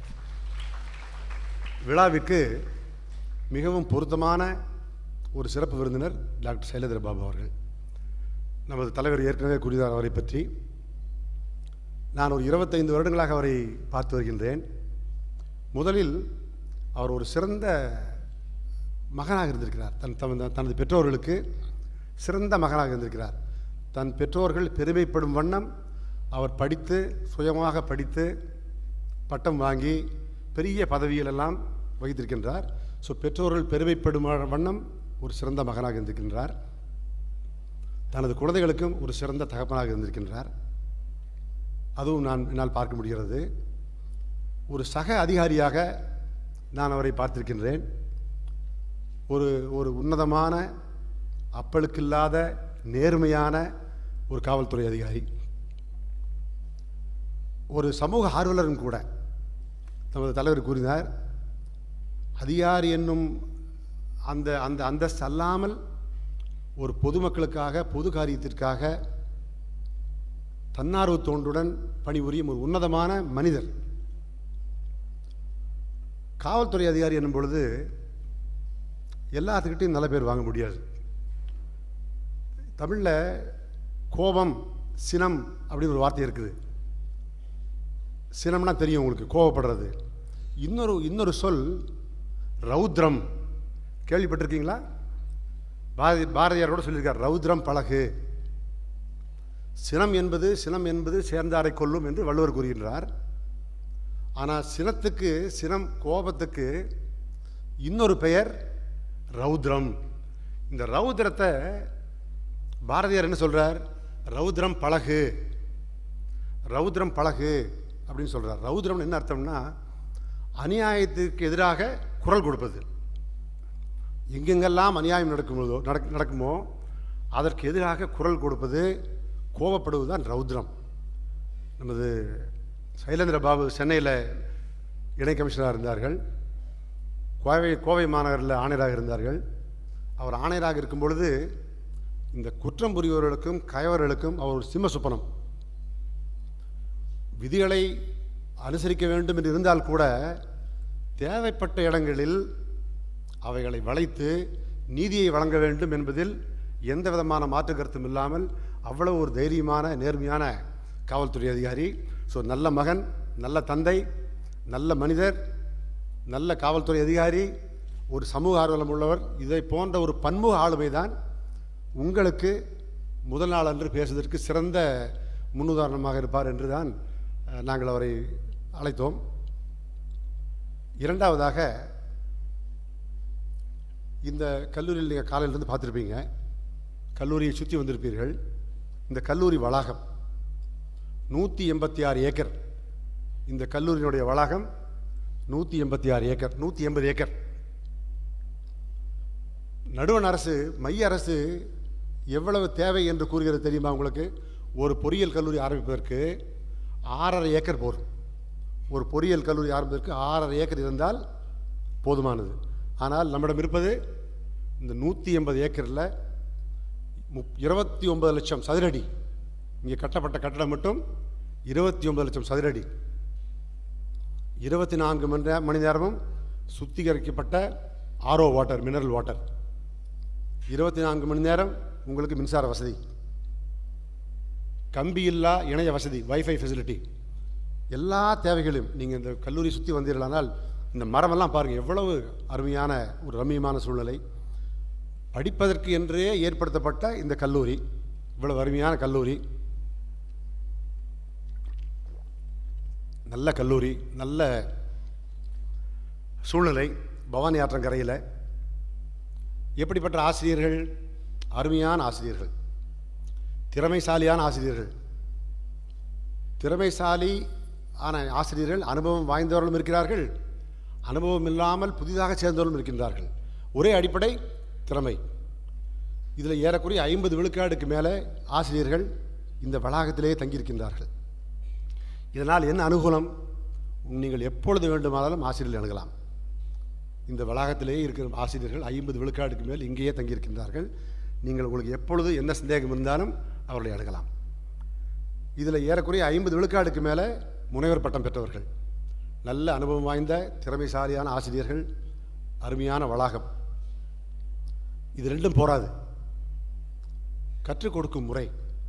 C: விழாவிற்கு மிகவும் பொருத்தமான ஒரு சிறப்பு விருந்தினர் டாக்டர் சைலேந்திர பாபு அவர்கள் நமது தலைவர் ஏற்கனவே கூறினார் அவரை பற்றி நான் ஒரு இருபத்தைந்து வருடங்களாக அவரை பார்த்து வருகின்றேன் முதலில் அவர் ஒரு சிறந்த மகனாக இருந்திருக்கிறார் தன் தன் தனது பெற்றோர்களுக்கு சிறந்த மகனாக இருந்திருக்கிறார் தன் பெற்றோர்கள் பெருமைப்படும் வண்ணம் அவர் படித்து சுயமாக படித்து பட்டம் வாங்கி பெரிய பதவியிலெல்லாம் வகித்திருக்கின்றார் ஸோ பெற்றோர்கள் பெருமைப்படும் வண்ணம் ஒரு சிறந்த மகனாக இருந்திருக்கின்றார் தனது குழந்தைகளுக்கும் ஒரு சிறந்த தகப்பனாக இருந்திருக்கின்றார் அதுவும் நான் என்னால் பார்க்க முடிகிறது ஒரு சக அதிகாரியாக நான் அவரை பார்த்திருக்கின்றேன் ஒரு ஒரு உன்னதமான அப்பளுக்கில்லாத நேர்மையான ஒரு காவல்துறை அதிகாரி ஒரு சமூக ஆர்வலரும் கூட நமது தலைவர் கூறினார் அதிகாரி என்னும் அந்த அந்த அந்தஸ்து அல்லாமல் ஒரு பொதுமக்களுக்காக பொது காரியத்திற்காக தன்னார்வ தோன்றுடன் பணிபுரியும் ஒரு உன்னதமான மனிதர் காவல்துறை அதிகாரி என்னும் பொழுது எல்லாத்துக்கிட்டையும் நல்ல பேர் வாங்க முடியாது தமிழில் கோபம் சினம் அப்படின்னு ஒரு வார்த்தை இருக்குது சினம்னா தெரியும் உங்களுக்கு கோபப்படுறது இன்னொரு இன்னொரு சொல் ரௌத்ரம் கேள்விப்பட்டிருக்கீங்களா பாரதி பாரதியார் கூட சொல்லியிருக்கார் ரௌத்ரம் பழகு சினம் என்பது சினம் என்பது சேர்ந்தாரை கொல்லும் என்று வள்ளுவர் கூறுகின்றார் ஆனால் சினத்துக்கு சினம் கோபத்துக்கு இன்னொரு பெயர் ரௌத்ரம் இந்த ரௌத்ரத்தை பாரதியார் என்ன சொல்றார் ரௌத்ரம் பழகு ரௌத்ரம் பழகு அப்படின்னு சொல்றார் ரௌத்ரம் என்ன அர்த்தம்னா அநியாயத்துக்கு எதிராக குரல் கொடுப்பது எங்கெங்கெல்லாம் அநியாயம் நடக்கும்போதோ நடக் நடக்குமோ அதற்கு எதிராக குரல் கொடுப்பது கோபப்படுவது தான் ரௌத்ரம் நமது சைலேந்திர பாபு சென்னையில் இணை கமிஷனராக இருந்தார்கள் கோவை கோவை மாநகரில் ஆணையராக இருந்தார்கள் அவர் ஆணையராக இருக்கும் பொழுது இந்த குற்றம் புரிபவர்களுக்கும் கயவர்களுக்கும் அவர் ஒரு சிம்ம சுப்பனம் விதிகளை அனுசரிக்க வேண்டும் என்று இருந்தால் கூட தேவைப்பட்ட இடங்களில் அவைகளை வளைத்து நீதியை வழங்க வேண்டும் என்பதில் எந்த விதமான மாற்று கருத்தும் இல்லாமல் அவ்வளவு ஒரு தைரியமான நேர்மையான காவல்துறை அதிகாரி ஸோ நல்ல மகன் நல்ல தந்தை நல்ல மனிதர் நல்ல காவல்துறை அதிகாரி ஒரு சமூக ஆர்வலம் உள்ளவர் இதை போன்ற ஒரு பன்முக ஆளுமை தான் உங்களுக்கு முதல் நாள் அன்று பேசுவதற்கு சிறந்த முன்னுதாரணமாக இருப்பார் என்று தான் அஹ், நாங்கள் அவரை அழைத்தோம் இரண்டாவதாக இந்த கல்லூரியில் நீங்கள் காலையிலேருந்து பார்த்துருப்பீங்க கல்லூரியை சுற்றி வந்திருப்பீர்கள் இந்த கல்லூரி வளாகம் நூற்றி எண்பத்தி ஆறு ஏக்கர் இந்த கல்லூரியினுடைய வளாகம் நூற்றி எண்பத்தி ஆறு ஏக்கர் நூற்றி எண்பது ஏக்கர் நடுவண் அரசு மைய அரசு எவ்வளவு தேவை என்று கூறுகிறது தெரியுமா உங்களுக்கு ஒரு பொறியியல் கல்லூரி ஆரம்பிப்பதற்கு ஆறரை ஏக்கர் போதும் ஒரு பொறியியல் கல்லூரி ஆரம்பிப்பதற்கு ஆறரை ஏக்கர் இருந்தால் போதுமானது ஆனால் நம்மிடம் இருப்பது இந்த நூற்றி எண்பது ஏக்கரில் முப் இருபத்தி ஒன்பது லட்சம் சதுரடி இங்கே கட்டப்பட்ட கட்டடம் மட்டும் இருபத்தி ஒன்பது லட்சம் சதுரடி இருபத்தி நான்கு மணி நே- மணி நேரமும் சுத்திகரிக்கப்பட்ட ஆரோ வாட்டர் மினரல் வாட்டர் இருபத்தி நான்கு மணி நேரம் உங்களுக்கு மின்சார வசதி கம்பி இல்லா இணைய வசதி வைஃபை ஃபெசிலிட்டி எல்லா தேவைகளையும் நீங்கள் இந்த கல்லூரி சுற்றி வந்தீர்களானால் இந்த மரமெல்லாம் பாருங்கள் எவ்வளவு அருமையான ஒரு ரம்மியமான சூழ்நிலை படிப்பதற்கு என்றே ஏற்படுத்தப்பட்ட இந்த கல்லூரி இவ்வளவு அருமையான கல்லூரி நல்ல கல்லூரி நல்ல சூழ்நிலை பவானி ஆற்றங்கரையில் எப்படிப்பட்ட ஆசிரியர்கள் அருமையான ஆசிரியர்கள் திறமைசாலியான ஆசிரியர்கள் திறமைசாலி ஆன ஆசிரியர்கள் அனுபவம் வாய்ந்தவர்களும் இருக்கிறார்கள் அனுபவம் இல்லாமல் புதிதாக சேர்ந்தவர்களும் இருக்கின்றார்கள் ஒரே அடிப்படை திறமை இதில் ஏறக்குறைய ஐம்பது விழுக்காடுக்கு மேலே ஆசிரியர்கள் இந்த வளாகத்திலேயே தங்கியிருக்கின்றார்கள் இதனால் என்ன அனுகூலம் நீங்கள் எப்பொழுது வேண்டுமானாலும் ஆசிரியர்கள் அணுகலாம் இந்த வளாகத்திலேயே இருக்கிற ஆசிரியர்கள் ஐம்பது விழுக்காடுக்கு மேல் இங்கேயே தங்கியிருக்கின்றார்கள் நீங்கள் உங்களுக்கு எப்பொழுது என்ன சந்தேகம் இருந்தாலும் அவர்களை அணுகலாம் இதில் ஏறக்குறைய ஐம்பது விழுக்காடுக்கு மேலே முனைவர் பட்டம் பெற்றவர்கள் நல்ல அனுபவம் வாய்ந்த திறமைசாலியான ஆசிரியர்கள் அருமையான வளாகம் இது ரெண்டும் போராது கற்றுக் கொடுக்கும் முறை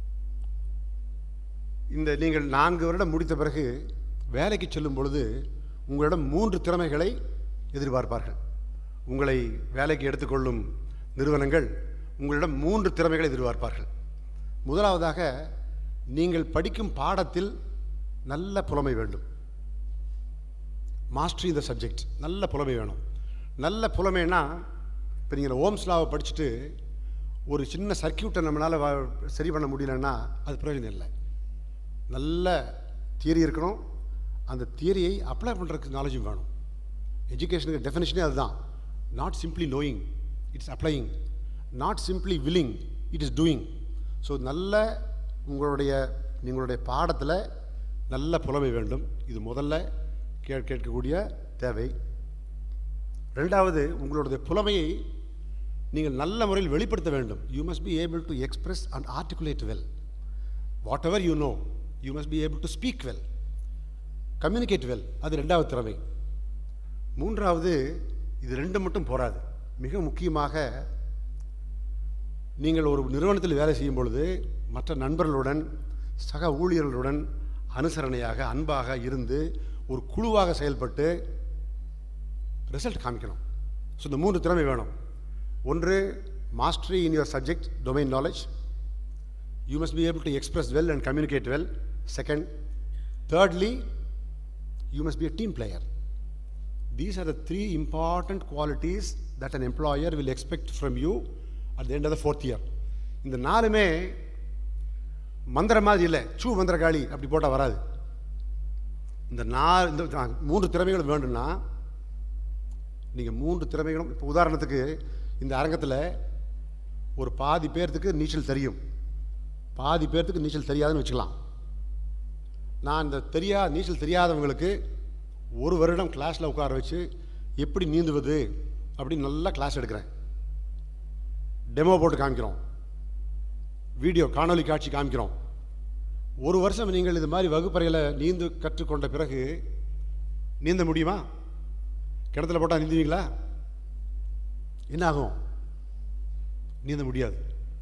C: இந்த நீங்கள் நான்கு வருடம் முடித்த பிறகு வேலைக்கு செல்லும் பொழுது உங்களிடம் மூன்று திறமைகளை எதிர்பார்ப்பார்கள் உங்களை வேலைக்கு எடுத்துக்கொள்ளும் நிறுவனங்கள் உங்களிடம் மூன்று திறமைகளை எதிர்பார்ப்பார்கள் முதலாவதாக நீங்கள் படிக்கும் பாடத்தில் நல்ல புலமை வேண்டும் மாஸ்டரி த சப்ஜெக்ட் நல்ல புலமை வேணும் நல்ல புலமைனா இப்போ நீங்கள் ஓம்ஸ் லாவை படிச்சுட்டு ஒரு சின்ன சர்க்கியூட்டை நம்மளால் சரி பண்ண முடியலன்னா அது பிரயோஜனம் இல்லை நல்ல தியரி இருக்கணும் அந்த தியரியை அப்ளை பண்ணுறதுக்கு நாலேஜும் வேணும் எஜுகேஷனுக்கு டெஃபினேஷனே அதுதான் not simply knowing it's applying not simply willing it is doing so நல்ல உங்களுடைய உங்களுடைய பாடத்தில் நல்ல புலமை வேண்டும் இது முதல்ல கே கேட்கக்கூடிய தேவை ரெண்டாவது உங்களுடைய புலமையை நீங்கள் நல்ல முறையில் வெளிப்படுத்த வேண்டும் you must be able to express and articulate well whatever you know you must be able to speak well communicate well அது ரெண்டாவது திறமை மூன்றாவது இது ரெண்டு மட்டும் போராது மிக முக்கியமாக நீங்கள் ஒரு நிறுவனத்தில் வேலை செய்யும் பொழுது மற்ற நண்பர்களுடன் சக ஊழியர்களுடன் அனுசரணையாக அன்பாக இருந்து ஒரு குழுவாக செயல்பட்டு ரிசல்ட் காமிக்கணும் ஸோ இந்த மூன்று திறமை வேணும் ஒன்று mastery in your subject domain knowledge you must be able to express well and communicate well second thirdly you must be a team player. These are the three important qualities that an employer will expect from you at the end of the fourth year. இந்த நாலுமே மந்திர மாதிரி இல்லை சூ மந்திரகாளி அப்படி போட்டால் வராது இந்த நாலு இந்த ஆ, மூன்று திறமைகள் வேண்டும்னா நீங்கள் மூன்று திறமைகளும் இப்போ உதாரணத்துக்கு இந்த அரங்கத்தில் ஒரு பாதி பேர்த்துக்கு நீச்சல் தெரியும் பாதி பேர்த்துக்கு நீச்சல் தெரியாதுன்னு வச்சுக்கலாம் நான் இந்த தெரியா நீச்சல் தெரியாதவங்களுக்கு ஒரு வருடம் கிளாஸில் உட்கார வச்சு எப்படி நீந்துவது அப்படின்னு நல்லா கிளாஸ் எடுக்கிறேன் டெமோ போட்டு காமிக்கிறோம் வீடியோ காணொளி காட்சி காமிக்கிறோம் ஒரு வருஷம் நீங்கள் இது மாதிரி வகுப்பறையில் நீந்து கற்றுக்கொண்ட பிறகு நீந்த முடியுமா கிணத்துல போட்டால் நீந்துவீங்களா என்ன ஆகும் நீந்த முடியாது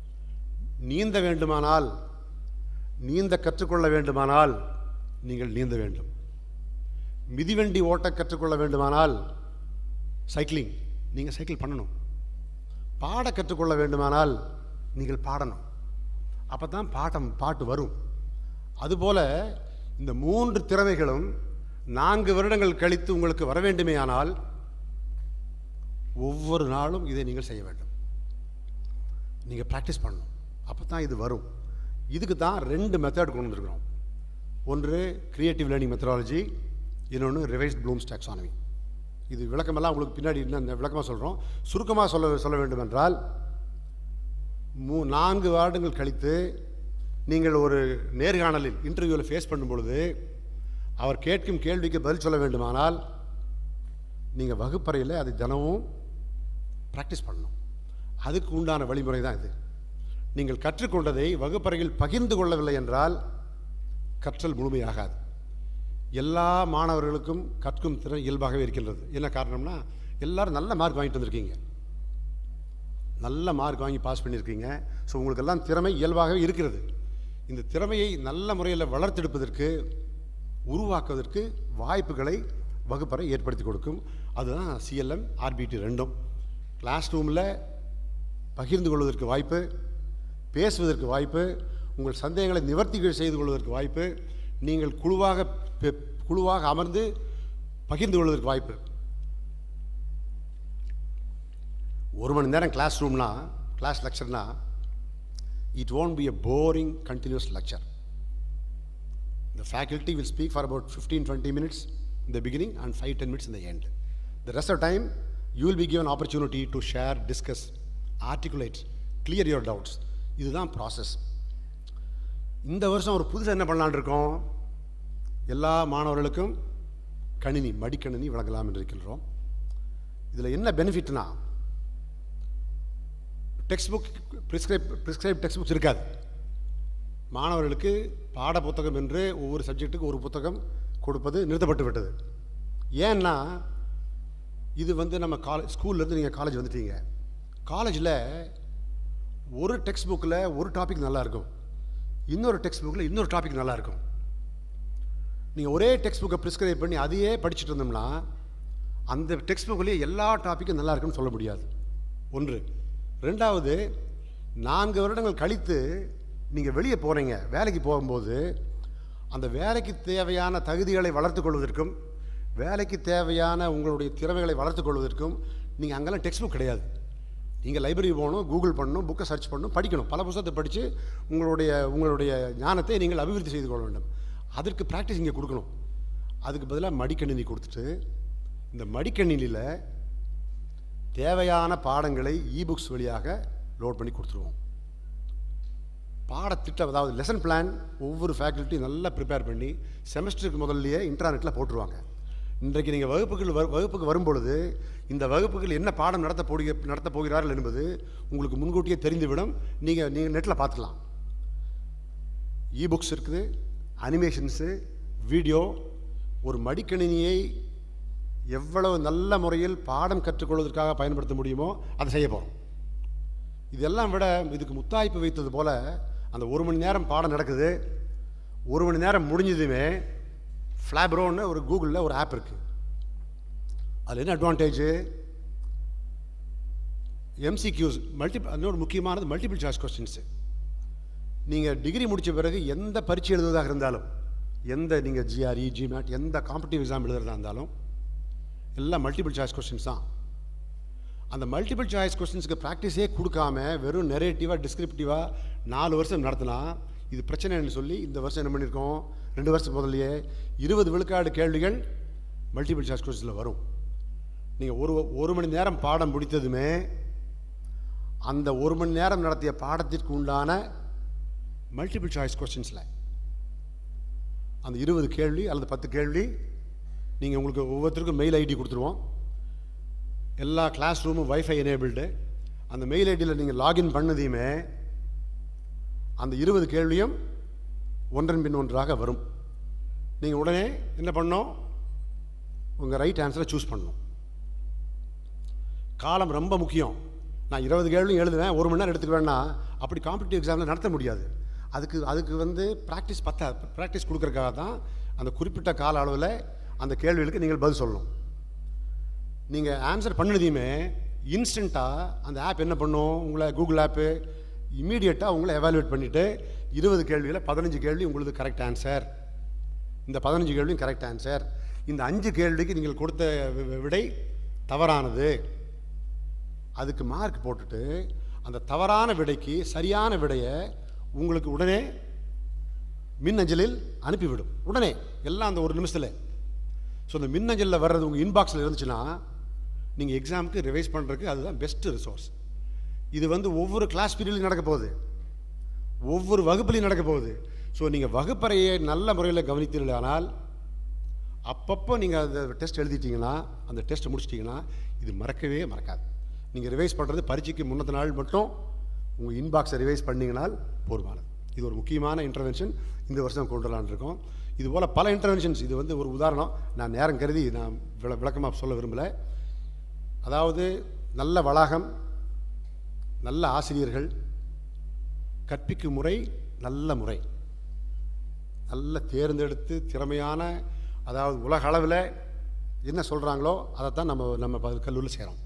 C: நீந்த வேண்டுமானால் நீந்த கற்றுக்கொள்ள வேண்டுமானால் நீங்கள் நீந்த வேண்டும் மிதிவண்டி ஓட்ட கற்றுக்கொள்ள வேண்டுமானால் சைக்கிளிங் நீங்கள் சைக்கிள் பண்ணணும் பாட கற்றுக்கொள்ள வேண்டுமானால் நீங்கள் பாடணும் அப்போ தான் பாட்டம் பாட்டு வரும் அதுபோல இந்த மூன்று திறமைகளும் நான்கு வருடங்கள் கழித்து உங்களுக்கு வர வேண்டுமேயானால் ஒவ்வொரு நாளும் இதை நீங்கள் செய்ய வேண்டும் நீங்கள் ப்ராக்டிஸ் பண்ணணும் அப்போ தான் இது வரும் இதுக்கு தான் ரெண்டு மெத்தட் கொண்டு வந்திருக்கிறோம் ஒன்று கிரியேட்டிவ் லேர்னிங் மெத்தடாலஜி இன்னொன்று ரிவைஸ்ட் ப்ளூம்ஸ் டாக்ஸானமி இது விளக்கமெல்லாம் உங்களுக்கு பின்னாடி இன்னும் விளக்கமாக சொல்கிறோம் சுருக்கமாக சொல்ல சொல்ல வேண்டும் என்றால் மூ நான்கு வருடங்கள் கழித்து நீங்கள் ஒரு நேர்காணலில் இன்டர்வியூவில் ஃபேஸ் பண்ணும் பொழுது அவர் கேட்கும் கேள்விக்கு பதில் சொல்ல வேண்டுமானால் நீங்கள் வகுப்பறையில் அது தினமும் ப்ராக்டிஸ் பண்ணணும் அதுக்கு உண்டான வழிமுறை தான் இது நீங்கள் கற்றுக்கொண்டதை வகுப்பறையில் பகிர்ந்து கொள்ளவில்லை என்றால் கற்றல் முழுமையாகாது எல்லா மாணவர்களுக்கும் கற்கும் திறன் இயல்பாகவே இருக்கின்றது என்ன காரணம்னா எல்லாரும் நல்ல மார்க் வாங்கிட்டு வந்திருக்கீங்க நல்ல மார்க் வாங்கி பாஸ் பண்ணியிருக்கீங்க ஸோ உங்களுக்கு எல்லாம் திறமை இயல்பாகவே இருக்கிறது இந்த திறமையை நல்ல முறையில் வளர்த்தெடுப்பதற்கு உருவாக்குவதற்கு வாய்ப்புகளை வகுப்பறை ஏற்படுத்தி கொடுக்கும் அதுதான் சிஎல்எம் ஆர்பிடி ரெண்டும் கிளாஸ் ரூமில் பகிர்ந்து கொள்வதற்கு வாய்ப்பு பேசுவதற்கு வாய்ப்பு உங்கள் சந்தேகங்களை நிவர்த்தி செய்து கொள்வதற்கு வாய்ப்பு நீங்கள் குழுவாக பெ- குழுவாக அமர்ந்து பகிர்ந்து கொள்வதற்கு வாய்ப்பு ஒரு மணி நேரம் கிளாஸ் ரூம்னா கிளாஸ் லெக்சர்னா it won't be a boring continuous lecture the faculty will speak for about 15 20 minutes in the beginning and 5 10 minutes in the end the rest of the time you will be given opportunity to share discuss articulate clear your doubts இதுதான் process இந்த வருஷம் ஒரு புதுசாக என்ன பண்ணலான்னு இருக்கோம் எல்லா மாணவர்களுக்கும் கணினி மடிக்கணினி வழங்கலாம் என்று இருக்கின்றோம் இதில் என்ன பெனிஃபிட்னா textbook prescribe prescribe textbooks இருக்காது மாணவர்களுக்கு பாட புத்தகம் என்று ஒவ்வொரு சப்ஜெக்ட்டுக்கு ஒரு புத்தகம் கொடுப்பது நிறுத்தப்பட்டு விட்டது ஏன்னா இது வந்து நம்ம காலேஜ் ஸ்கூல்லேருந்து நீங்கள் காலேஜ் வந்துட்டீங்க காலேஜில் ஒரு டெக்ஸ்ட் புக்கில் ஒரு டாபிக் நல்லா இருக்கும் இன்னொரு டெக்ஸ்ட் புக்கில் இன்னொரு டாபிக் நல்லா இருக்கும் நீங்கள் ஒரே டெக்ஸ்ட் புக்கை ப்ரிஸ்கிரைப் பண்ணி அதையே படிச்சுட்டு இருந்தோம்னா அந்த டெக்ஸ்ட் புக்லேயே எல்லா டாப்பிக்கும் நல்லா இருக்குன்னு சொல்ல முடியாது ஒன்று ரெண்டாவது நான்கு வருடங்கள் கழித்து நீங்கள் வெளியே போகிறீங்க வேலைக்கு போகும்போது அந்த வேலைக்கு தேவையான தகுதிகளை வளர்த்துக் கொள்வதற்கும் வேலைக்கு தேவையான உங்களுடைய திறமைகளை வளர்த்துக் கொள்வதற்கும் நீங்கள் அங்கெல்லாம் டெக்ஸ்ட் புக் கிடையாது நீங்கள் லைப்ரரி போகணும் கூகுள் பண்ணணும் புக்கை சர்ச் பண்ணணும் படிக்கணும் பல புத்தகத்தை படித்து உங்களுடைய உங்களுடைய ஞானத்தை நீங்கள் அபிவிருத்தி செய்து கொள்ள வேண்டும் அதற்கு ப்ராக்டிஸ் இங்கே கொடுக்கணும் அதுக்கு பதிலாக மடிக்கணினி கொடுத்துட்டு இந்த மடிக்கணினியில் தேவையான பாடங்களை இபுக்ஸ் வழியாக லோட் பண்ணி கொடுத்துருவோம் பாடத்திட்டம் அதாவது லெசன் பிளான் ஒவ்வொரு ஃபேக்கல்ட்டியும் நல்லா ப்ரிப்பேர் பண்ணி செமஸ்டருக்கு முதல்லயே இன்டர்நெட்டில் போட்டுருவாங்க இன்றைக்கு நீங்கள் வகுப்புகள் வரு- வகுப்புக்கு வரும்பொழுது இந்த வகுப்புகள் என்ன பாடம் நடத்த போடுக நடத்தப் போகிறார்கள் என்பது உங்களுக்கு முன்கூட்டியே தெரிந்துவிடும் நீங்கள் நீங்கள் நெட்டில் பார்த்துக்கலாம் இபுக்ஸ் இருக்குது அனிமேஷன்ஸு வீடியோ ஒரு மடிக்கணினியை எவ்வளவு நல்ல முறையில் பாடம் கற்றுக்கொள்வதற்காக பயன்படுத்த முடியுமோ அதை செய்ய போகிறோம் இதெல்லாம் விட இதுக்கு முத்தாய்ப்பு வைத்தது போல் அந்த ஒரு மணி நேரம் பாடம் நடக்குது ஒரு மணி நேரம் முடிஞ்சதுமே ஃப்ளாப்ரோன்னு ஒரு கூகுளில் ஒரு ஆப் இருக்குது அதில் என்ன அட்வான்டேஜ் எம்சிக்யூஸ் மல்டி இன்னொரு முக்கியமானது மல்டிபிள் சாய்ஸ் கொஸ்டின்ஸு நீங்கள் டிகிரி முடித்த பிறகு எந்த பரீட்சை எழுதுவதாக இருந்தாலும் எந்த நீங்கள் ஜிஆர்இ ஜிமேட் எந்த காம்படிட்டிவ் எக்ஸாம் எழுதுறதா இருந்தாலும் எல்லாம் மல்டிபிள் சாய்ஸ் கொஸ்டின்ஸ் தான் அந்த மல்டிபிள் சாய்ஸ் கொஸ்டின்ஸ்க்கு ப்ராக்டிஸே கொடுக்காம வெறும் நெரேட்டிவாக டிஸ்கிரிப்டிவாக நாலு வருஷம் நடத்தினா இது பிரச்சனைன்னு சொல்லி இந்த வருஷம் என்ன பண்ணியிருக்கோம் ரெண்டு வருஷம் முதல்லயே இருபது விழுக்காடு கேள்விகள் மல்டிபிள் சாய்ஸ் கொஸ்டின்ஸில் வரும் நீங்கள் ஒரு ஒரு மணி நேரம் பாடம் முடித்ததுமே அந்த ஒரு மணி நேரம் நடத்திய பாடத்திற்கு உண்டான மல்டிபிள் சாய்ஸ் கொஸ்டின்ஸில் அந்த இருபது கேள்வி அல்லது பத்து கேள்வி நீங்கள் உங்களுக்கு ஒவ்வொருத்தருக்கும் மெயில் ஐடி கொடுத்துருவோம் எல்லா கிளாஸ் ரூமும் வைஃபை எனேபிள்டு அந்த மெயில் ஐடியில் நீங்கள் லாகின் பண்ணதையுமே அந்த இருபது கேள்வியும் ஒன்றன் பின் ஒன்றாக வரும் நீங்கள் உடனே என்ன பண்ணணும் உங்கள் ரைட் ஆன்சரை சூஸ் பண்ணணும் காலம் ரொம்ப முக்கியம் நான் இருபது கேள்வியும் எழுதுவேன் ஒரு மணி நேரம் எடுத்துக்குவேன்னா அப்படி காம்படிட்டிவ் எக்ஸாமில் நடத்த முடியாது அதுக்கு அதுக்கு வந்து ப்ராக்டிஸ் பத்தா ப்ராக்டிஸ் கொடுக்கறதுக்காக தான் அந்த குறிப்பிட்ட கால அளவில் அந்த கேள்விகளுக்கு நீங்கள் பதில் சொல்லணும் நீங்கள் ஆன்சர் பண்ணதையுமே இன்ஸ்டண்ட்டாக அந்த ஆப் என்ன பண்ணும் உங்களை கூகுள் ஆப்பு இம்மீடியட்டாக உங்களை எவாலுவேட் பண்ணிவிட்டு இருபது கேள்வியில் பதினஞ்சு கேள்வி உங்களுக்கு கரெக்ட் ஆன்சர் இந்த பதினஞ்சு கேள்வியும் கரெக்ட் ஆன்சர் இந்த அஞ்சு கேள்விக்கு நீங்கள் கொடுத்த வி- வி- விடை தவறானது அதுக்கு மார்க் போட்டுட்டு அந்த தவறான விடைக்கு சரியான விடையை உங்களுக்கு உடனே மின்னஞ்சலில் அனுப்பிவிடும் உடனே எல்லாம் அந்த ஒரு நிமிஷத்தில் ஸோ அந்த மின்னஞ்சலில் வர்றது உங்கள் இன்பாக்ஸில் இருந்துச்சுன்னா நீங்கள் எக்ஸாமுக்கு ரிவைஸ் பண்ணுறதுக்கு அதுதான் பெஸ்ட்டு ரிசோர்ஸ் இது வந்து ஒவ்வொரு கிளாஸ் பீரியட்லையும் நடக்க போகுது ஒவ்வொரு வகுப்புலையும் நடக்க போகுது ஸோ நீங்கள் வகுப்பறையை நல்ல முறையில் கவனித்தீர்களானால் அப்பப்போ நீங்கள் அந்த டெஸ்ட் எழுதிட்டீங்கன்னா அந்த டெஸ்ட் முடிச்சிட்டிங்கன்னா இது மறக்கவே மறக்காது நீங்கள் ரிவைஸ் பண்ணுறது பரீட்சைக்கு முன்னத்த நாள் மட்டும் உங்கள் இன்பாக்ஸை ரிவைஸ் பண்ணீங்கனால் போதுமானது இது ஒரு முக்கியமான இன்டர்வென்ஷன் இந்த வருஷம் கொண்டு வரலான்னு இருக்கோம் இது போல் பல இன்டர்வென்ஷன்ஸ் இது வந்து ஒரு உதாரணம் நான் நேரம் கருதி நான் விள விளக்கமாக சொல்ல விரும்பலை அதாவது நல்ல வளாகம் நல்ல ஆசிரியர்கள் கற்பிக்கும் முறை நல்ல முறை நல்ல தேர்ந்தெடுத்து திறமையான அதாவது உலக அளவில் என்ன சொல்கிறாங்களோ அதைத்தான் நம்ம நம்ம ப- கல்லூரியில் செய்கிறோம்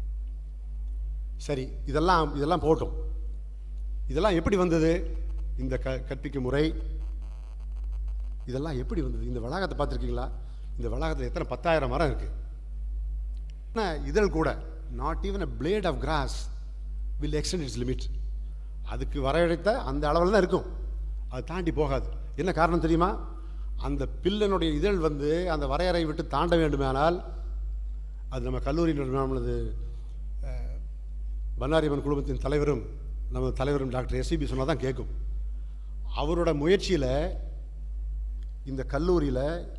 C: சரி இதெல்லாம் இதெல்லாம் போட்டோம் இதெல்லாம் எப்படி வந்தது இந்த க கற்பிக்கும் முறை இதெல்லாம் எப்படி வந்தது இந்த வளாகத்தை பார்த்துருக்கீங்களா இந்த வளாகத்தில் எத்தனை பத்தாயிரம் மரம் இருக்குது ஆனா, இதழ் கூட not even a blade of grass will extend its limit அதுக்கு வரையடைத்த அந்த அளவில் தான் இருக்கும் அது தாண்டி போகாது என்ன காரணம் தெரியுமா அந்த பில்லனுடைய இதழ் வந்து அந்த வரையறை விட்டு தாண்ட வேண்டுமானால் அது நம்ம கல்லூரியில் நம்மளது அஹ், பன்னாரியம்மன் குழுமத்தின் தலைவரும் நம்ம தலைவரும் டாக்டர் எஸ்சிபி சொன்னால் தான் கேட்கும் அவரோட முயற்சியில் இந்த கல்லூரியில்